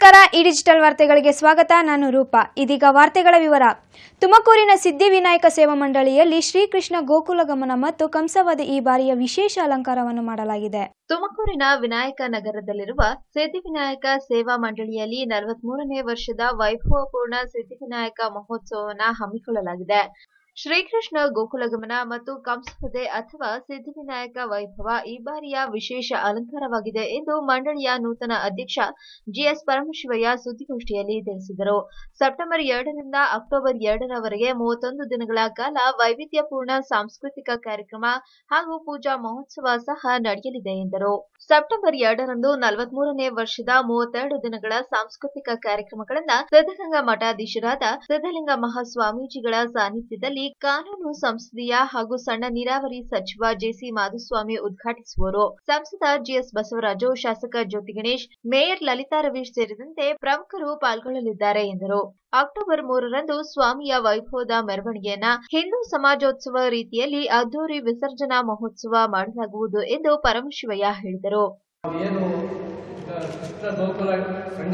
ನಮಸ್ಕಾರ ಈ ಡಿಜಿಟಲ್ ವಾರ್ತೆಗಳಿಗೆ ಸ್ವಾಗತ ನಾನು ರೂಪಾ ಇದೀಗ ವಾರ್ತೆಗಳ ವಿವರ ತುಮಕೂರಿನ ಸಿದ್ಧಿವಿನಾಯಕ ಸೇವಾ ಮಂಡಳಿಯಲ್ಲಿ ಶ್ರೀಕೃಷ್ಣ ಗೋಕುಲ ಗಮನ ಮತ್ತು ಕಂಸವದೆ ಈ ಬಾರಿಯ ವಿಶೇಷ ಅಲಂಕಾರವನ್ನು ಮಾಡಲಾಗಿದೆ ತುಮಕೂರಿನ ವಿನಾಯಕ ನಗರದಲ್ಲಿರುವ ಸಿದ್ಧಿವಿನಾಯಕ ಸೇವಾ ಮಂಡಳಿಯಲ್ಲಿ ನಲವತ್ಮೂರನೇ ವರ್ಷದ ವೈಭವಪೂರ್ಣ ಸಿದ್ಧಿವಿನಾಯಕ ಮಹೋತ್ಸವವನ್ನು ಹಮ್ಮಿಕೊಳ್ಳಲಾಗಿದೆ ಶ್ರೀಕೃಷ್ಣ ಗೋಕುಲಗಮನ ಮತ್ತು ಕಂಸವದೆ ಅಥವಾ ಸಿದ್ಧಿವಿನಾಯಕ ವೈಭವ ಈ ಬಾರಿಯ ವಿಶೇಷ ಅಲಂಕಾರವಾಗಿದೆ ಎಂದು ಮಂಡಳಿಯ ನೂತನ ಅಧ್ಯಕ್ಷ ಜಿಎಸ್ ಪರಮಶಿವಯ್ಯ ಸುದ್ದಿಗೋಷ್ಠಿಯಲ್ಲಿ ತಿಳಿಸಿದರು ಸೆಪ್ಟೆಂಬರ್ ಎರಡರಿಂದ ಅಕ್ಟೋಬರ್ ಎರಡರವರೆಗೆ ಮೂವತ್ತೊಂದು ದಿನಗಳ ಕಾಲ ವೈವಿಧ್ಯಪೂರ್ಣ ಸಾಂಸ್ಕೃತಿಕ ಕಾರ್ಯಕ್ರಮ ಹಾಗೂ ಪೂಜಾ ಮಹೋತ್ಸವ ಸಹ ನಡೆಯಲಿದೆ ಎಂದರು ಸೆಪ್ಟೆಂಬರ್ ಎರಡರಂದು ನಲವತ್ಮೂರನೇ ವರ್ಷದ ಮೂವತ್ತೆರಡು ದಿನಗಳ ಸಾಂಸ್ಕೃತಿಕ ಕಾರ್ಯಕ್ರಮಗಳನ್ನ ಸಿದ್ದಗಂಗಾ ಮಠಾಧೀಶರಾದ ಸಿದ್ದಲಿಂಗ ಮಹಾಸ್ವಾಮೀಜಿಗಳ ಸಾನ್ನಿಧ್ಯದಲ್ಲಿ ಕಾನೂನು ಸಂಸದೀಯ ಹಾಗೂ ಸಣ್ಣ ನೀರಾವರಿ ಸಚಿವ ಜೆಸಿ ಮಾಧುಸ್ವಾಮಿ ಉದ್ಘಾಟಿಸುವರು ಸಂಸದ ಜಿಎಸ್ ಬಸವರಾಜು ಶಾಸಕ ಜ್ಯೋತಿ ಗಣೇಶ್ ಮೇಯರ್ ಲಲಿತಾ ರವೀಶ್ ಸೇರಿದಂತೆ ಪ್ರಮುಖರು ಪಾಲ್ಗೊಳ್ಳಲಿದ್ದಾರೆ ಎಂದರು ಅಕ್ಟೋಬರ್ ಮೂರರಂದು ಸ್ವಾಮಿಯ ವೈಭವದ ಮೆರವಣಿಗೆಯನ್ನ ಹಿಂದೂ ಸಮಾಜೋತ್ಸವ ರೀತಿಯಲ್ಲಿ ಅದ್ದೂರಿ ವಿಸರ್ಜನಾ ಮಹೋತ್ಸವ ಮಾಡಲಾಗುವುದು ಎಂದು ಪರಮಶಿವಯ್ಯ ಹೇಳಿದರು ಏನು ಈಗ ಕೃಷ್ಣ ಗೋಕುಲ ಸಂಘ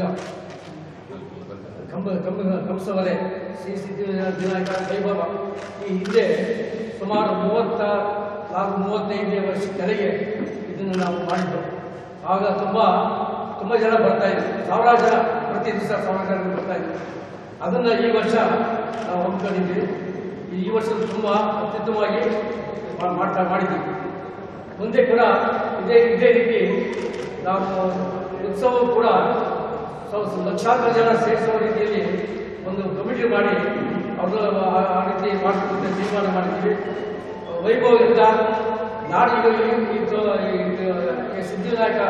ಕಂಬ ಕಂಬ ಕಂಸವಲೆ ಶ್ರೀ ಸಿದ್ಧಿವಿನಾಯಕ ವೈಭವ ಈ ಹಿಂದೆ ಸುಮಾರು ಮೂವತ್ತ ನಾಲ್ಕು ಮೂವತ್ತೈದನೇ ವರ್ಷ ಕೆಳಗೆ ಇದನ್ನು ನಾವು ಮಾಡಿದ್ದು ಆಗ ತುಂಬ ತುಂಬ ಜನ ಬರ್ತಾ ಇದ್ರು ಸಾವಿರಾರು ಜನ ಪ್ರತಿ ದಿವಸ ಸಾವಿರಾರು ಜನ ಬರ್ತಾ ಇದ್ರು ಅದನ್ನು ಈ ವರ್ಷ ನಾವು ಹಮ್ಮಿಕೊಂಡಿದ್ವಿ ಈ ವರ್ಷ ತುಂಬ ಅತ್ಯುತ್ತಮವಾಗಿ ಮಾ- ಮಾಡ್ತಾ ಮಾಡಿದ್ದೀವಿ ಮುಂದೆ ಕೂಡ ಇದೇ ಇದೇ ರೀತಿ ನಾವು ಉತ್ಸವ ಕೂಡ ಸ್ವ- ಸ್ವ- ಲಕ್ಷಾಂತರ ಜನ ಸೇರಿಸುವ ರೀತಿಯಲ್ಲಿ ಒಂದು ಕಮಿಟಿ ಮಾಡಿ ಅವರು ಆ ಆ ರೀತಿ ಮಾಡಬೇಕು ಅಂತ ತೀರ್ಮಾನ ಮಾಡಿದ್ದೀವಿ ವೈಭವದಿಂದ ನಾಡಿಗೆ ಈ- ಇದು ಇದು ಈ ಸಿದ್ಧಿವಿನಾಯಕ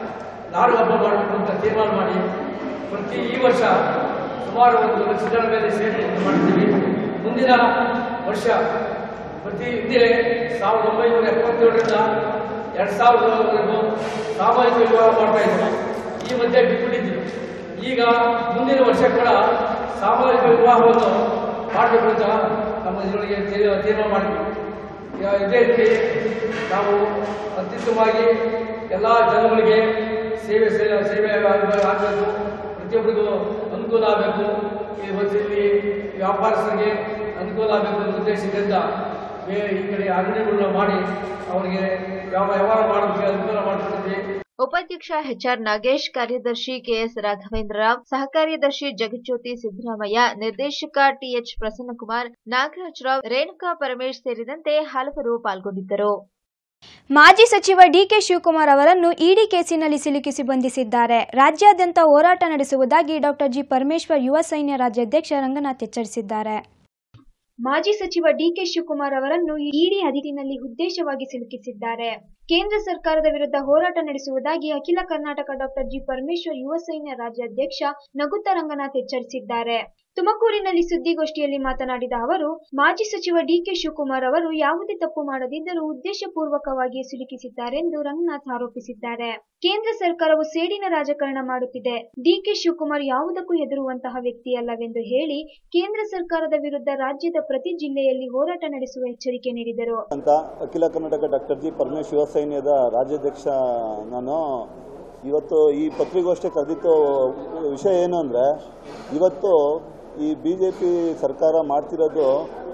ನಾಡು ಹಬ್ಬ ಮಾಡಬೇಕು ಅಂತ ತೀರ್ಮಾನ ಮಾಡಿ ಪ್ರತಿ ಈ ವರ್ಷ ಸುಮಾರು ಒಂದು ಲಕ್ಷ ಜನ ಮೇಲೆ ಸೇರಿ ಇದು ಮಾಡಿದ್ದೀವಿ ಮುಂದಿನ ವರ್ಷ ಪ್ರತಿ ಹಿಂದೆ ಸಾವಿರದ ಒಂಬೈನೂರ ಎಪ್ಪತ್ತೇಳರಿಂದ ಎರಡು ಸಾವಿರದವರೆಗೂ ಸಾಮಾಜಿಕ ವಿವಾಹ ಮಾಡ್ತಾ ಇದ್ರು ಈ ಮಧ್ಯೆ ಬಿಟ್ಬಿಟ್ಟಿದ್ರು ಈಗ ಮುಂದಿನ ವರ್ಷ ಕೂಡ ಸಾಮಾಜಿಕ ವಿವಾಹವನ್ನು ಮಾಡಬೇಕು ಅಂತ ನಮ್ಮ ಇದರೊಳಗೆ ತೀರ್- ತೀರ್ಮಾನ ಮಾಡಿದ್ವಿ ಈಗ ಇದೇ ರೀತಿ ನಾವು ಅತ್ಯುತ್ತಮವಾಗಿ ಎಲ್ಲ ಜನಗಳಿಗೆ ಸೇವೆ ಸೇ- ಸೇವೆ ಆಗ- ಆಗಬೇಕು ಪ್ರತಿಯೊಬ್ಬರಿಗೂ ಅನುಕೂಲ ಆಗಬೇಕು ಈ ಹೊತ್ತಿನಲ್ಲಿ ವ್ಯಾಪಾರಸ್ಥರಿಗೆ ಅನುಕೂಲ ಆಗಬೇಕು ಅನ್ನೋ ಉದ್ದೇಶದಿಂದ ಬೇ- ಈ ಕಡೆ ಅಂಗಡಿಗಳನ್ನ ಮಾಡಿ ಅವರಿಗೆ ಯಾವ ವ್ಯವಹಾರ ಮಾಡೋದಕ್ಕೆ ಅನುಕೂಲ ಮಾಡ್ತಿದ್ವಿ ಉಪಾಧ್ಯಕ್ಷ ಎಚ್ಆರ್ ನಾಗೇಶ್ ಕಾರ್ಯದರ್ಶಿ ಕೆಎಸ್ ರಾಘವೇಂದ್ರ ರಾವ್ ಸಹಕಾರ್ಯದರ್ಶಿ ಜಗಜ್ಯೋತಿ ಸಿದ್ದರಾಮಯ್ಯ ನಿರ್ದೇಶಕ ಟಿಎಚ್ ಪ್ರಸನ್ನಕುಮಾರ್ ನಾಗರಾಜ್ ರಾವ್ ರೇಣುಕಾ ಪರಮೇಶ್ ಸೇರಿದಂತೆ ಹಲವರು ಪಾಲ್ಗೊಂಡಿದ್ದರು ಮಾಜಿ ಸಚಿವ ಡಿಕೆ ಶಿವಕುಮಾರ್ ಅವರನ್ನು ಇಡಿ ಕೇಸಿನಲ್ಲಿ ಸಿಲುಕಿಸಿ ಬಂಧಿಸಿದ್ದಾರೆ ರಾಜ್ಯಾದ್ಯಂತ ಹೋರಾಟ ನಡೆಸುವುದಾಗಿ ಡಾಕ್ಟರ್ ಜಿ ಪರಮೇಶ್ವರ್ ಯುವ ಸೈನ್ಯ ರಾಜ್ಯಾಧ್ಯಕ್ಷ ರಂಗನಾಥ್ ಎಚ್ಚರಿಸಿದ್ದಾರೆ ಮಾಜಿ ಸಚಿವ ಡಿಕೆ ಶಿವಕುಮಾರ್ ಅವರನ್ನು ಇಡಿ ಅಧಿಕಾರಿನಲ್ಲಿ ಉದ್ದೇಶವಾಗಿ ಸಿಲುಕಿಸಿದ್ದಾರೆ ಕೇಂದ್ರ ಸರ್ಕಾರದ ವಿರುದ್ಧ ಹೋರಾಟ ನಡೆಸುವುದಾಗಿ ಅಖಿಲ ಕರ್ನಾಟಕ ಡಾಕ್ಟರ್ ಜಿ ಪರಮೇಶ್ವರ್ ಯುವ ಸೈನ್ಯ ರಾಜ್ಯಾಧ್ಯಕ್ಷ ನಗುತ್ತ ರಂಗನಾಥ್ ಎಚ್ಚರಿಸಿದ್ದಾರೆ ತುಮಕೂರಿನಲ್ಲಿ ಸುದ್ದಿಗೋಷ್ಠಿಯಲ್ಲಿ ಮಾತನಾಡಿದ ಅವರು ಮಾಜಿ ಸಚಿವ ಡಿಕೆ ಶಿವಕುಮಾರ್ ಅವರು ಯಾವುದೇ ತಪ್ಪು ಮಾಡದಿದ್ದರೂ ಉದ್ದೇಶಪೂರ್ವಕವಾಗಿ ಸಿಲುಕಿಸಿದ್ದಾರೆಂದು ರಂಗನಾಥ್ ಆರೋಪಿಸಿದ್ದಾರೆ ಕೇಂದ್ರ ಸರ್ಕಾರವು ಸೇಡಿನ ರಾಜಕಾರಣ ಮಾಡುತ್ತಿದೆ ಡಿಕೆ ಶಿವಕುಮಾರ್ ಯಾವುದಕ್ಕೂ ಹೆದರುವಂತಹ ವ್ಯಕ್ತಿಯಲ್ಲವೆಂದು ಹೇಳಿ ಕೇಂದ್ರ ಸರ್ಕಾರದ ವಿರುದ್ಧ ರಾಜ್ಯದ ಪ್ರತಿ ಜಿಲ್ಲೆಯಲ್ಲಿ ಹೋರಾಟ ನಡೆಸುವ ಎಚ್ಚರಿಕೆ ನೀಡಿದರು ಅಂತ ಅಖಿಲ ಕರ್ನಾಟಕ ಡಾಕ್ಟರ್ ಜಿ ಪರಮೇಶ್ ಶಿವ ಸೈನ್ಯದ ರಾಜ್ಯಾಧ್ಯಕ್ಷ ನಾನು ಇವತ್ತು ಈ ಪತ್ರಿಕಾಗೋಷ್ಠಿ ಕರೆದಿತ್ತು ವಿಷಯ ಏನು ಅಂದರೆ ಇವತ್ತು ಈ ಬಿ ಜೆ ಪಿ ಸರ್ಕಾರ ಮಾಡ್ತಿರೋದು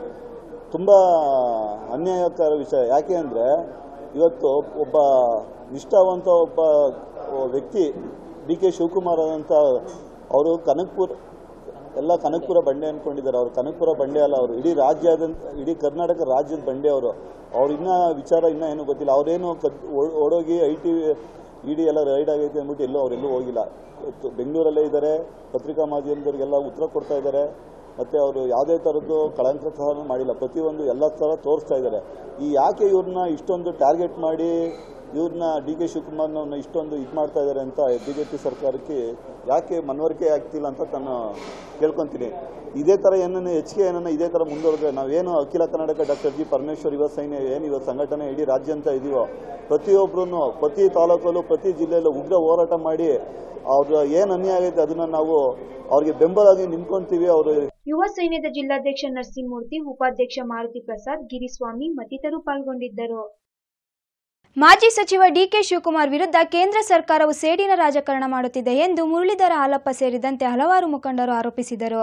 ತುಂಬ ಅನ್ಯಾಯಕರ ವಿಷಯ ಯಾಕೆ ಅಂದರೆ ಇವತ್ತು ಒಬ್ಬ ನಿಷ್ಠಾವಂತ ಒಬ್ಬ ವ್ಯಕ್ತಿ ಡಿ ಕೆ ಶಿವಕುಮಾರ್ ಅಂತ ಅವರು ಕನಕ್ಪುರ್ ಎಲ್ಲ ಕನಕಪುರ ಬಂಡೆ ಅನ್ಕೊಂಡಿದ್ದಾರೆ ಅವರು ಕನಕಪುರ ಬಂಡೆ ಅಲ್ಲ ಅವರು ಇಡೀ ರಾಜ್ಯಾದ್ಯಂತ ಇಡೀ ಕರ್ನಾಟಕ ರಾಜ್ಯದ ಬಂಡೆ ಅವರು ಅವ್ರು ಇನ್ನೂ ವಿಚಾರ ಇನ್ನೂ ಏನೂ ಗೊತ್ತಿಲ್ಲ ಅವರೇನು ಕದ್ ಓ- ಓಡೋಗಿ ಐ ಟಿ ಇಡಿ ಎಲ್ಲ ರೈಡ್ ಆಗೈತೆ ಅಂದ್ಬಿಟ್ಟು ಎಲ್ಲೂ ಅವರೆಲ್ಲೂ ಹೋಗಿಲ್ಲ ಇವತ್ತು ಬೆಂಗಳೂರಲ್ಲೇ ಇದ್ದಾರೆ ಪತ್ರಿಕಾ ಮಾಧ್ಯಮದವ್ರಿಗೆಲ್ಲ ಉತ್ತರ ಕೊಡ್ತಾ ಇದ್ದಾರೆ ಮತ್ತು ಅವರು ಯಾವುದೇ ಥರದ್ದು ಕಳಂಕ ಸಹ ಮಾಡಿಲ್ಲ ಪ್ರತಿಯೊಂದು ಎಲ್ಲ ಥರ ತೋರಿಸ್ತಾ ಇದ್ದಾರೆ ಈ ಯಾಕೆ ಇವ್ರನ್ನ ಇಷ್ಟೊಂದು ಟಾರ್ಗೆಟ್ ಮಾಡಿ ಇವ್ರನ್ನ ಡಿ ಕೆ ಶಿವಕುಮಾರ್ನವ್ರನ್ನ ಇಷ್ಟೊಂದು ಇದು ಮಾಡ್ತಾ ಇದ್ದಾರೆ ಅಂತ ಬಿ ಜೆ ಪಿ ಸರ್ಕಾರಕ್ಕೆ ಯಾಕೆ ಮನವರಿಕೆ ಆಗ್ತಿಲ್ಲ ಅಂತ ನಾನು ಕೇಳ್ಕೊತೀನಿ ಇದೇ ಥರ ಏನನ್ನು ಹೆಚ್ಚಿಗೆ ಏನನ್ನ ಇದೇ ಥರ ಮುಂದುವರೆದ್ರೆ ನಾವೇನು ಅಖಿಲ ಕರ್ನಾಟಕ ಡಾಕ್ಟರ್ ಜಿ ಪರಮೇಶ್ವರ್ ಯುವ ಸೈನ್ಯ ಏನು ಇವತ್ತು ಸಂಘಟನೆ ಇಡೀ ರಾಜ್ಯ ಅಂತ ಇದೀವೋ ಪ್ರತಿಯೊಬ್ಬರೂ ಪ್ರತಿ ತಾಲೂಕಲ್ಲೂ ಪ್ರತಿ ಜಿಲ್ಲೆಯಲ್ಲೂ ಉಗ್ರ ಹೋರಾಟ ಮಾಡಿ ಅವ್ರ ಏನು ಅನ್ಯಾಯ ಆಗೈತೆ ಅದನ್ನು ನಾವು ಅವ್ರಿಗೆ ಬೆಂಬಲವಾಗಿ ನಿಂತ್ಕೊಂತೀವಿ ಅವರು ಯುವ ಸೈನ್ಯದ ಜಿಲ್ಲಾಧ್ಯಕ್ಷ ನರಸಿಂಹಮೂರ್ತಿ ಉಪಾಧ್ಯಕ್ಷ ಮಾರುತಿ ಪ್ರಸಾದ್ ಗಿರಿಸ್ವಾಮಿ ಮತ್ತಿತರರು ಪಾಲ್ಗೊಂಡಿದ್ದರು ಮಾಜಿ ಸಚಿವ ಡಿಕೆ ಶಿವಕುಮಾರ್ ವಿರುದ್ಧ ಕೇಂದ್ರ ಸರ್ಕಾರವು ಸೇಡಿನ ರಾಜಕಾರಣ ಮಾಡುತ್ತಿದೆ ಎಂದು ಮುರಳೀಧರ ಹಾಲಪ್ಪ ಸೇರಿದಂತೆ ಹಲವಾರು ಮುಖಂಡರು ಆರೋಪಿಸಿದರು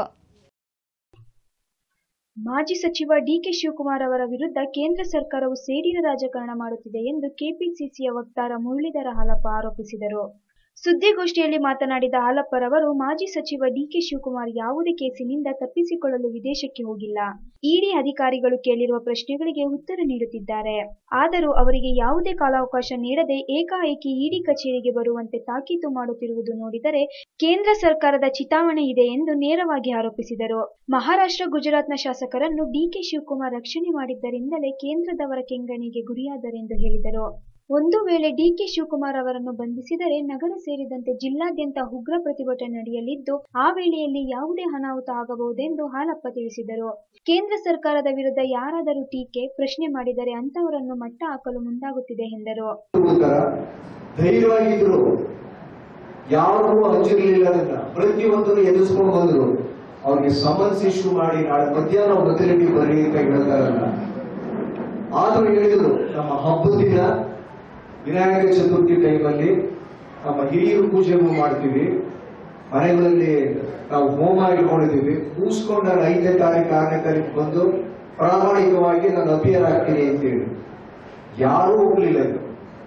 ಮಾಜಿ ಸಚಿವ ಡಿಕೆ ಶಿವಕುಮಾರ್ ಅವರ ವಿರುದ್ಧ ಕೇಂದ್ರ ಸರ್ಕಾರವು ಸೇಡಿನ ರಾಜಕಾರಣ ಮಾಡುತ್ತಿದೆ ಎಂದು ಕೆಪಿಸಿಸಿಯ ವಕ್ತಾರ ಮುರಳೀಧರ ಹಾಲಪ್ಪ ಆರೋಪಿಸಿದರು ಸುದ್ದಿಗೋಷ್ಠಿಯಲ್ಲಿ ಮಾತನಾಡಿದ ಹಾಲಪ್ಪರವರು ಮಾಜಿ ಸಚಿವ ಡಿಕೆ ಶಿವಕುಮಾರ್ ಯಾವುದೇ ಕೇಸಿನಿಂದ ತಪ್ಪಿಸಿಕೊಳ್ಳಲು ವಿದೇಶಕ್ಕೆ ಹೋಗಿಲ್ಲ ಇಡಿ ಅಧಿಕಾರಿಗಳು ಕೇಳಿರುವ ಪ್ರಶ್ನೆಗಳಿಗೆ ಉತ್ತರ ನೀಡುತ್ತಿದ್ದಾರೆ ಆದರೂ ಅವರಿಗೆ ಯಾವುದೇ ಕಾಲಾವಕಾಶ ನೀಡದೆ ಏಕಾಏಕಿ ಇಡಿ ಕಚೇರಿಗೆ ಬರುವಂತೆ ತಾಕೀತು ಮಾಡುತ್ತಿರುವುದು ನೋಡಿದರೆ ಕೇಂದ್ರ ಸರ್ಕಾರದ ಚಿತಾವಣೆ ಇದೆ ಎಂದು ನೇರವಾಗಿ ಆರೋಪಿಸಿದರು ಮಹಾರಾಷ್ಟ್ರ ಗುಜರಾತ್ನ ಶಾಸಕರನ್ನು ಡಿಕೆ ಶಿವಕುಮಾರ್ ರಕ್ಷಣೆ ಮಾಡಿದ್ದರಿಂದಲೇ ಕೇಂದ್ರದವರ ಕೆಂಗಣಿಗೆ ಗುರಿಯಾದರೆಂದು ಹೇಳಿದರು ಒಂದು ವೇಳೆ ಡಿಕೆ ಶಿವಕುಮಾರ್ ಅವರನ್ನು ಬಂಧಿಸಿದರೆ ನಗರ ಸೇರಿದಂತೆ ಜಿಲ್ಲಾದ್ಯಂತ ಉಗ್ರ ಪ್ರತಿಭಟನೆ ನಡೆಯಲಿದ್ದು ಆ ವೇಳೆಯಲ್ಲಿ ಯಾವುದೇ ಅನಾಹುತ ಆಗಬಹುದೆಂದು ಹಾಲಪ್ಪ ತಿಳಿಸಿದರು ಕೇಂದ್ರ ಸರ್ಕಾರದ ವಿರುದ್ಧ ಯಾರಾದರೂ ಟೀಕೆ ಪ್ರಶ್ನೆ ಮಾಡಿದರೆ ಅಂತವರನ್ನು ಮಟ್ಟ ಹಾಕಲು ಮುಂದಾಗುತ್ತಿದೆ ಎಂದರು ಉತ್ತರ ಧೈರ್ಯವಾಗಿದ್ರು ಯಾರಿಗೂ ಅಂಜಿರ್ಲಿಲ್ಲ ಅದನ್ನ ಪ್ರತಿಯೊಂದನ್ನು ಎದುರಿಸ್ಕೊಂಡು ಬಂದ್ರು ಅವ್ರಿಗೆ ಸಮನ್ಸ್ ಇಶ್ಯೂ ಮಾಡಿ ನಾಳೆ ಮಧ್ಯಾಹ್ನ ಮೊದಲಿಗೆ ಬರ್ರಿ ಅಂತ ಹೇಳ್ತಾರಲ್ಲ ಆದ್ರೂ ಹೇಳಿದ್ರು ನಮ್ಮ ಹಬ್ಬದ ದಿನ ವಿನಾಯಕ ಚತುರ್ಥಿ ಟೈಮಲ್ಲಿ ನಮ್ಮ ಹಿರಿಯರು ಪೂಜೆಗೂ ಮಾಡ್ತೀವಿ ಮನೆಗಳಲ್ಲಿ ನಾವು ಹೋಮ ಇಟ್ಕೊಂಡಿದ್ದೀವಿ ಕೂಸ್ಕೊಂಡಾಗ ಐದನೇ ತಾರೀಕು ಆರನೇ ತಾರೀಕು ಬಂದು ಪ್ರಾಮಾಣಿಕವಾಗಿ ನಾನು ಅಪಿಯರ್ ಆಗ್ತೀನಿ ಅಂತೇಳಿ ಯಾರೂ ಹೋಗ್ಲಿಲ್ಲ ಇದು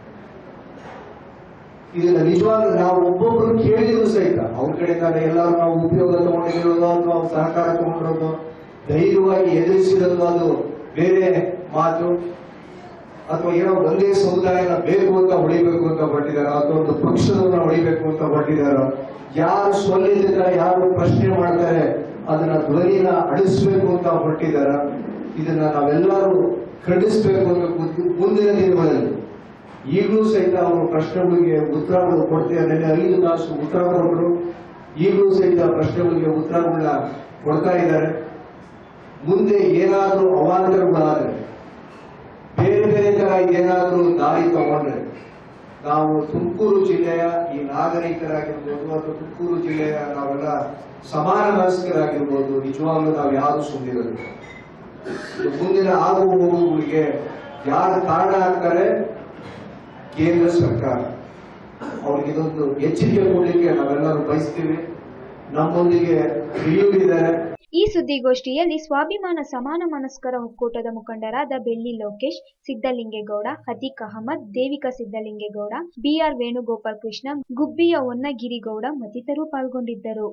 ಇದನ್ನ ನಿಜವಾಗ್ಲೂ ನಾವು ಒಬ್ಬೊಬ್ರು ಕೇಳಿದ್ರು ಸಹಿತ ಅವ್ರ ಕಡೆಯಿಂದ ಎಲ್ಲರೂ ನಾವು ಉಪಯೋಗ ತಗೊಂಡಿರೋದು ಅಥವಾ ಸಹಕಾರ ತಗೊಂಡಿರೋದು ಧೈರ್ಯವಾಗಿ ಎದುರಿಸಿರೋದು ಅದು ಬೇರೆ ಮಾತು ಅಥವಾ ಏನೋ ಒಂದೇ ಸಮುದಾಯನ ಬೇಕು ಅಂತ ಹೊಡಿಬೇಕು ಅಂತ ಹೊರಟಿದಾರೋ ಅಥವಾ ಒಂದು ಪಕ್ಷದವನ್ನ ಹೊಡಿಬೇಕು ಅಂತ ಹೊರಟಿದಾರೋ ಯಾರು ಸೊಲ್ಲಿದ್ದಾರೆ ಯಾರು ಪ್ರಶ್ನೆ ಮಾಡ್ತಾರೆ ಅದನ್ನ ಧ್ವನಿನ ಅಳಿಸ್ಬೇಕು ಅಂತ ಹೊರಟಿದಾರ ಇದನ್ನ ನಾವೆಲ್ಲರೂ ಖಂಡಿಸ್ಬೇಕು ಅಂತ ಮುಂದಿ- ಮುಂದಿನ ದಿನಗಳಲ್ಲಿ ಈಗಲೂ ಸಹಿತ ಅವರು ಪ್ರಶ್ನೆಗಳಿಗೆ ಉತ್ತರಗಳು ಕೊಡ್ತಾರೆ ನೆನ್ನೆ ಐದು ತಾಸು ಉತ್ತರ ಕೊಟ್ಟರು ಈಗಲೂ ಸಹಿತ ಪ್ರಶ್ನೆಗಳಿಗೆ ಉತ್ತರಗಳನ್ನ ಕೊಡ್ತಾ ಇದ್ದಾರೆ ಮುಂದೆ ಏನಾದರೂ ಅವಾಂತರಗಳಾದ್ರೆ ಬೇರೆ ಬೇರೆ ತರ ಏನಾದರೂ ದಾರಿ ತಗೊಂಡ್ರೆ ನಾವು ತುಮಕೂರು ಜಿಲ್ಲೆಯ ಈ ನಾಗರಿಕರಾಗಿರ್ಬೋದು ಅಥವಾ ತುಮಕೂರು ಜಿಲ್ಲೆಯ ನಾವೆಲ್ಲ ಸಮಾನ ಮನಸ್ಕರಾಗಿರ್ಬೋದು ನಿಜವಾಗ್ಲೂ ನಾವು ಯಾರು ಸುಮ್ಮನಿರೋದು ಮುಂದಿನ ಆಗು ಹೋಗುಗಳಿಗೆ ಯಾರು ಕಾರಣ ಆಗ್ತಾರೆ ಕೇಂದ್ರ ಸರ್ಕಾರ ಅವ್ರಿಗೆ ಇದೊಂದು ಎಚ್ಚರಿಕೆ ಕೊಡಲಿಕ್ಕೆ ನಾವೆಲ್ಲರೂ ಬಯಸ್ತೀವಿ ನಮ್ಮೊಂದಿಗೆ ಹಿರಿಯರಿದ್ದಾರೆ ಈ ಸುದ್ದಿಗೋಷ್ಠಿಯಲ್ಲಿ ಸ್ವಾಭಿಮಾನ ಸಮಾನ ಮನಸ್ಕರ ಒಕ್ಕೂಟದ ಮುಖಂಡರಾದ ಬೆಳ್ಳಿ ಲೋಕೇಶ್ ಸಿದ್ದಲಿಂಗೇಗೌಡ ಹತೀಕ್ ಅಹಮದ್ ದೇವಿಕಾ ಸಿದ್ದಲಿಂಗೇಗೌಡ ಬಿಆರ್ ವೇಣುಗೋಪಾಲ್ ಕೃಷ್ಣ ಗುಬ್ಬಿಯ ಹೊನ್ನಗಿರಿಗೌಡ ಮತ್ತಿತರರು ಪಾಲ್ಗೊಂಡಿದ್ದರು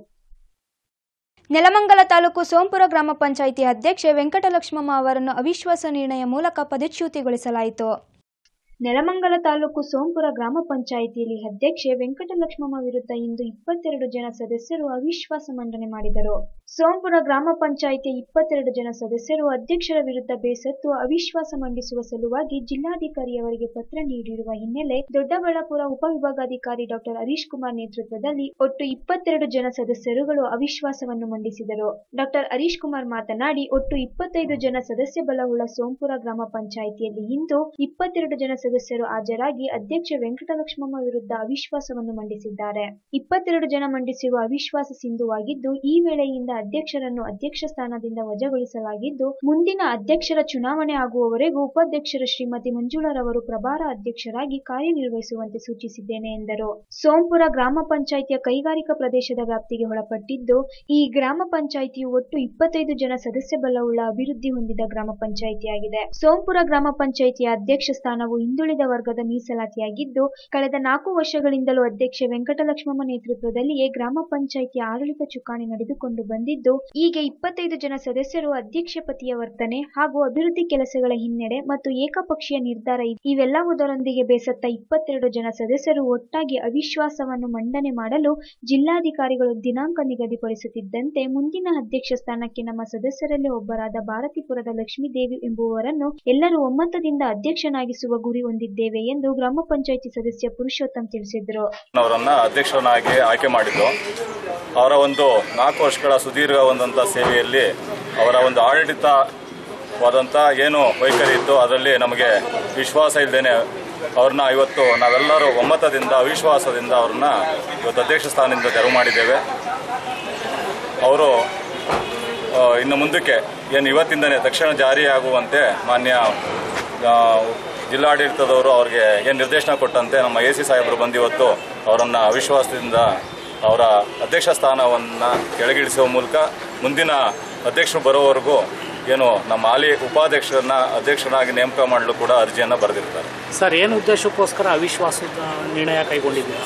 ನೆಲಮಂಗಲ ತಾಲೂಕು ಸೋಂಪುರ ಗ್ರಾಮ ಪಂಚಾಯಿತಿ ಅಧ್ಯಕ್ಷೆ ವೆಂಕಟಲಕ್ಷ್ಮಮ್ಮ ಅವರನ್ನು ಅವಿಶ್ವಾಸ ನಿರ್ಣಯ ಮೂಲಕ ಪದಚ್ಯುತಿಗೊಳಿಸಲಾಯಿತು ನೆಲಮಂಗಲ ತಾಲೂಕು ಸೋಂಪುರ ಗ್ರಾಮ ಪಂಚಾಯಿತಿಯಲ್ಲಿ ಅಧ್ಯಕ್ಷೆ ವೆಂಕಟಲಕ್ಷ್ಮಮ್ಮ ವಿರುದ್ಧ ಇಂದು ಇಪ್ಪತ್ತೆರಡು ಜನ ಸದಸ್ಯರು ಅವಿಶ್ವಾಸ ಮಂಡನೆ ಮಾಡಿದರು ಸೋಂಪುರ ಗ್ರಾಮ ಪಂಚಾಯಿತಿಯ ಇಪ್ಪತ್ತೆರಡು ಜನ ಸದಸ್ಯರು ಅಧ್ಯಕ್ಷರ ವಿರುದ್ಧ ಬೇಸತ್ತು ಅವಿಶ್ವಾಸ ಮಂಡಿಸುವ ಸಲುವಾಗಿ ಜಿಲ್ಲಾಧಿಕಾರಿಯವರಿಗೆ ಪತ್ರ ನೀಡಿರುವ ಹಿನ್ನೆಲೆ ದೊಡ್ಡಬಳ್ಳಾಪುರ ಉಪವಿಭಾಗಾಧಿಕಾರಿ ಡಾಕ್ಟರ್ ಹರೀಶ್ ಕುಮಾರ್ ನೇತೃತ್ವದಲ್ಲಿ ಒಟ್ಟು ಇಪ್ಪತ್ತೆರಡು ಜನ ಸದಸ್ಯರುಗಳು ಅವಿಶ್ವಾಸವನ್ನು ಮಂಡಿಸಿದರು ಡಾಕ್ಟರ್ ಹರೀಶ್ ಕುಮಾರ್ ಮಾತನಾಡಿ ಒಟ್ಟು ಇಪ್ಪತ್ತೈದು ಜನ ಸದಸ್ಯ ಬಲವುಳ್ಳ ಸೋಂಪುರ ಗ್ರಾಮ ಪಂಚಾಯಿತಿಯಲ್ಲಿ ಇಂದು ಇಪ್ಪತ್ತೆರಡು ಜನ ಸದಸ್ಯರು ಹಾಜರಾಗಿ ಅಧ್ಯಕ್ಷೆ ವೆಂಕಟಲಕ್ಷ್ಮಮ್ಮ ವಿರುದ್ಧ ಅವಿಶ್ವಾಸವನ್ನು ಮಂಡಿಸಿದ್ದಾರೆ ಇಪ್ಪತ್ತೆರಡು ಜನ ಮಂಡಿಸಿರುವ ಅವಿಶ್ವಾಸ ಸಿಂಧುವಾಗಿದ್ದು ಈ ವೇಳೆಯಿಂದ ಅಧ್ಯಕ್ಷರನ್ನು ಅಧ್ಯಕ್ಷ ಸ್ಥಾನದಿಂದ ವಜಾಗೊಳಿಸಲಾಗಿದ್ದು ಮುಂದಿನ ಅಧ್ಯಕ್ಷರ ಚುನಾವಣೆ ಆಗುವವರೆಗೂ ಉಪಾಧ್ಯಕ್ಷರು ಶ್ರೀಮತಿ ಮಂಜುಳರವರು ಪ್ರಭಾರ ಅಧ್ಯಕ್ಷರಾಗಿ ಕಾರ್ಯನಿರ್ವಹಿಸುವಂತೆ ಸೂಚಿಸಿದ್ದೇನೆ ಎಂದರು ಸೋಂಪುರ ಗ್ರಾಮ ಪಂಚಾಯಿತಿಯ ಕೈಗಾರಿಕಾ ಪ್ರದೇಶದ ವ್ಯಾಪ್ತಿಗೆ ಒಳಪಟ್ಟಿದ್ದು ಈ ಗ್ರಾಮ ಪಂಚಾಯಿತಿಯು ಒಟ್ಟು ಇಪ್ಪತ್ತೈದು ಜನ ಸದಸ್ಯ ಬಲವುಳ್ಳ ಅಭಿವೃದ್ಧಿ ಹೊಂದಿದ ಗ್ರಾಮ ಪಂಚಾಯಿತಿಯಾಗಿದೆ ಸೋಂಪುರ ಗ್ರಾಮ ಪಂಚಾಯಿತಿಯ ಅಧ್ಯಕ್ಷ ಸ್ಥಾನವು ಹಿಂದುಳಿದ ವರ್ಗದ ಮೀಸಲಾತಿಯಾಗಿದ್ದು ಕಳೆದ ನಾಲ್ಕು ವರ್ಷಗಳಿಂದಲೂ ಅಧ್ಯಕ್ಷೆ ವೆಂಕಟಲಕ್ಷ್ಮಮ್ಮ ನೇತೃತ್ವದಲ್ಲಿಯೇ ಗ್ರಾಮ ಪಂಚಾಯಿತಿಯ ಆಡಳಿತ ಚುಕ್ಕಾಣಿ ನಡೆದುಕೊಂಡು ಬಂದಿದ್ದು ಈಗ ಇಪ್ಪತ್ತೈದು ಜನ ಸದಸ್ಯರು ಅಧ್ಯಕ್ಷ ಪತಿಯ ವರ್ತನೆ ಹಾಗೂ ಅಭಿವೃದ್ಧಿ ಕೆಲಸಗಳ ಹಿನ್ನಡೆ ಮತ್ತು ಏಕಪಕ್ಷೀಯ ನಿರ್ಧಾರ ಇವೆಲ್ಲವುದರೊಂದಿಗೆ ಬೇಸತ್ತ ಇಪ್ಪತ್ತೆರಡು ಜನ ಸದಸ್ಯರು ಒಟ್ಟಾಗಿ ಅವಿಶ್ವಾಸವನ್ನು ಮಂಡನೆ ಮಾಡಲು ಜಿಲ್ಲಾಧಿಕಾರಿಗಳು ದಿನಾಂಕ ನಿಗದಿಪಡಿಸುತ್ತಿದ್ದಂತೆ ಮುಂದಿನ ಅಧ್ಯಕ್ಷ ಸ್ಥಾನಕ್ಕೆ ನಮ್ಮ ಸದಸ್ಯರಲ್ಲೇ ಒಬ್ಬರಾದ ಭಾರತೀಪುರದ ಲಕ್ಷ್ಮೀದೇವಿ ಎಂಬುವವರನ್ನು ಎಲ್ಲರೂ ಒಮ್ಮತದಿಂದ ಅಧ್ಯಕ್ಷನಾಗಿಸುವ ಗುರಿ ಹೊಂದಿದ್ದೇವೆ ಎಂದು ಗ್ರಾಮ ಪಂಚಾಯಿತಿ ಸದಸ್ಯ ಪುರುಷೋತ್ತಮ್ ತಿಳಿಸಿದರು ಅವರನ್ನ ಅಧ್ಯಕ್ಷರನ್ನಾಗಿ ಆಯ್ಕೆ ಮಾಡಿದ್ದು ಅವರ ಒಂದು ನಾಲ್ಕು ವರ್ಷಗಳ ಸುದೀರ್ಘ ಒಂದಂಥ ಸೇವೆಯಲ್ಲಿ ಅವರ ಒಂದು ಆಡಳಿತವಾದಂಥ ಏನು ವೈಖರಿ ಇತ್ತು ಅದರಲ್ಲಿ ನಮಗೆ ವಿಶ್ವಾಸ ಇಲ್ಲದೇನೆ ಅವ್ರನ್ನ ಇವತ್ತು ನಾವೆಲ್ಲರೂ ಒಮ್ಮತದಿಂದ ಅವಿಶ್ವಾಸದಿಂದ ಅವ್ರನ್ನ ಇವತ್ತು ಅಧ್ಯಕ್ಷ ಸ್ಥಾನದಿಂದ ತೆರವು ಮಾಡಿದ್ದೇವೆ ಅವರು ಆ, ಇನ್ನು ಮುಂದಕ್ಕೆ ಏನು ಇವತ್ತಿಂದನೇ ತಕ್ಷಣ ಜಾರಿಯಾಗುವಂತೆ ಮಾನ್ಯ ಆ, ಜಿಲ್ಲಾಡಳಿತದವರು ಅವ್ರಿಗೆ ಏನು ನಿರ್ದೇಶನ ಕೊಟ್ಟಂತೆ ನಮ್ಮ ಎ ಸಿ ಸಾಹೇಬರು ಬಂದು ಇವತ್ತು ಅವರನ್ನು ಅವಿಶ್ವಾಸದಿಂದ ಅವರ ಅಧ್ಯಕ್ಷ ಸ್ಥಾನವನ್ನು ಕೆಳಗಿಳಿಸುವ ಮೂಲಕ ಮುಂದಿನ ಅಧ್ಯಕ್ಷರು ಬರೋವರೆಗೂ ಏನು ನಮ್ಮ ಹಾಲಿ ಉಪಾಧ್ಯಕ್ಷರನ್ನ ಅಧ್ಯಕ್ಷನಾಗಿ ನೇಮಕ ಮಾಡಲು ಕೂಡ ಅರ್ಜಿಯನ್ನು ಬರೆದಿರ್ತಾರೆ ಸರ್ ಏನು ಉದ್ದೇಶಕ್ಕೋಸ್ಕರ ಅವಿಶ್ವಾಸದ ನಿರ್ಣಯ ಕೈಗೊಂಡಿದ್ದೀರಾ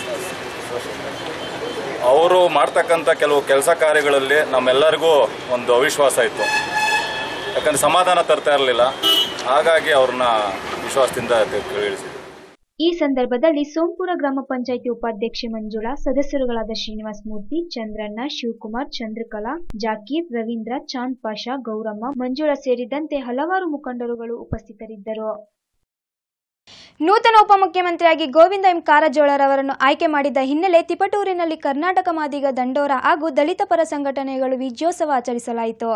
ಅವರು ಮಾಡ್ತಕ್ಕಂಥ ಕೆಲವು ಕೆಲಸ ಕಾರ್ಯಗಳಲ್ಲಿ ನಮ್ಮೆಲ್ಲರಿಗೂ ಒಂದು ಅವಿಶ್ವಾಸ ಇತ್ತು ಯಾಕಂದ್ರೆ ಸಮಾಧಾನ ತರ್ತಾ ಇರಲಿಲ್ಲ ಹಾಗಾಗಿ ಅವ್ರನ್ನ ವಿಶ್ವಾಸದಿಂದ ಇಳಿಸಿದ್ವಿ ಈ ಸಂದರ್ಭದಲ್ಲಿ ಸೋಂಪುರ ಗ್ರಾಮ ಪಂಚಾಯಿತಿ ಉಪಾಧ್ಯಕ್ಷೆ ಮಂಜುಳಾ ಸದಸ್ಯರುಗಳಾದ ಶ್ರೀನಿವಾಸ್ ಮೂರ್ತಿ ಚಂದ್ರಣ್ಣ ಶಿವಕುಮಾರ್ ಚಂದ್ರಕಲಾ ಜಾಕೀರ್ ರವೀಂದ್ರ ಚಾಂದ್ ಪಾಷಾ ಗೌರಮ್ಮ ಮಂಜುಳಾ ಸೇರಿದಂತೆ ಹಲವಾರು ಮುಖಂಡರುಗಳು ಉಪಸ್ಥಿತರಿದ್ದರು ನೂತನ ಉಪಮುಖ್ಯಮಂತ್ರಿಯಾಗಿ ಗೋವಿಂದ ಎಂ ಕಾರಜೋಳರವರನ್ನು ಆಯ್ಕೆ ಮಾಡಿದ ಹಿನ್ನೆಲೆ ತಿಪಟೂರಿನಲ್ಲಿ ಕರ್ನಾಟಕ ಮಾದಿಗ ದಂಡೋರ ಹಾಗೂ ದಲಿತ ಪರ ಸಂಘಟನೆಗಳು ವಿಜಯೋತ್ಸವ ಆಚರಿಸಲಾಯಿತು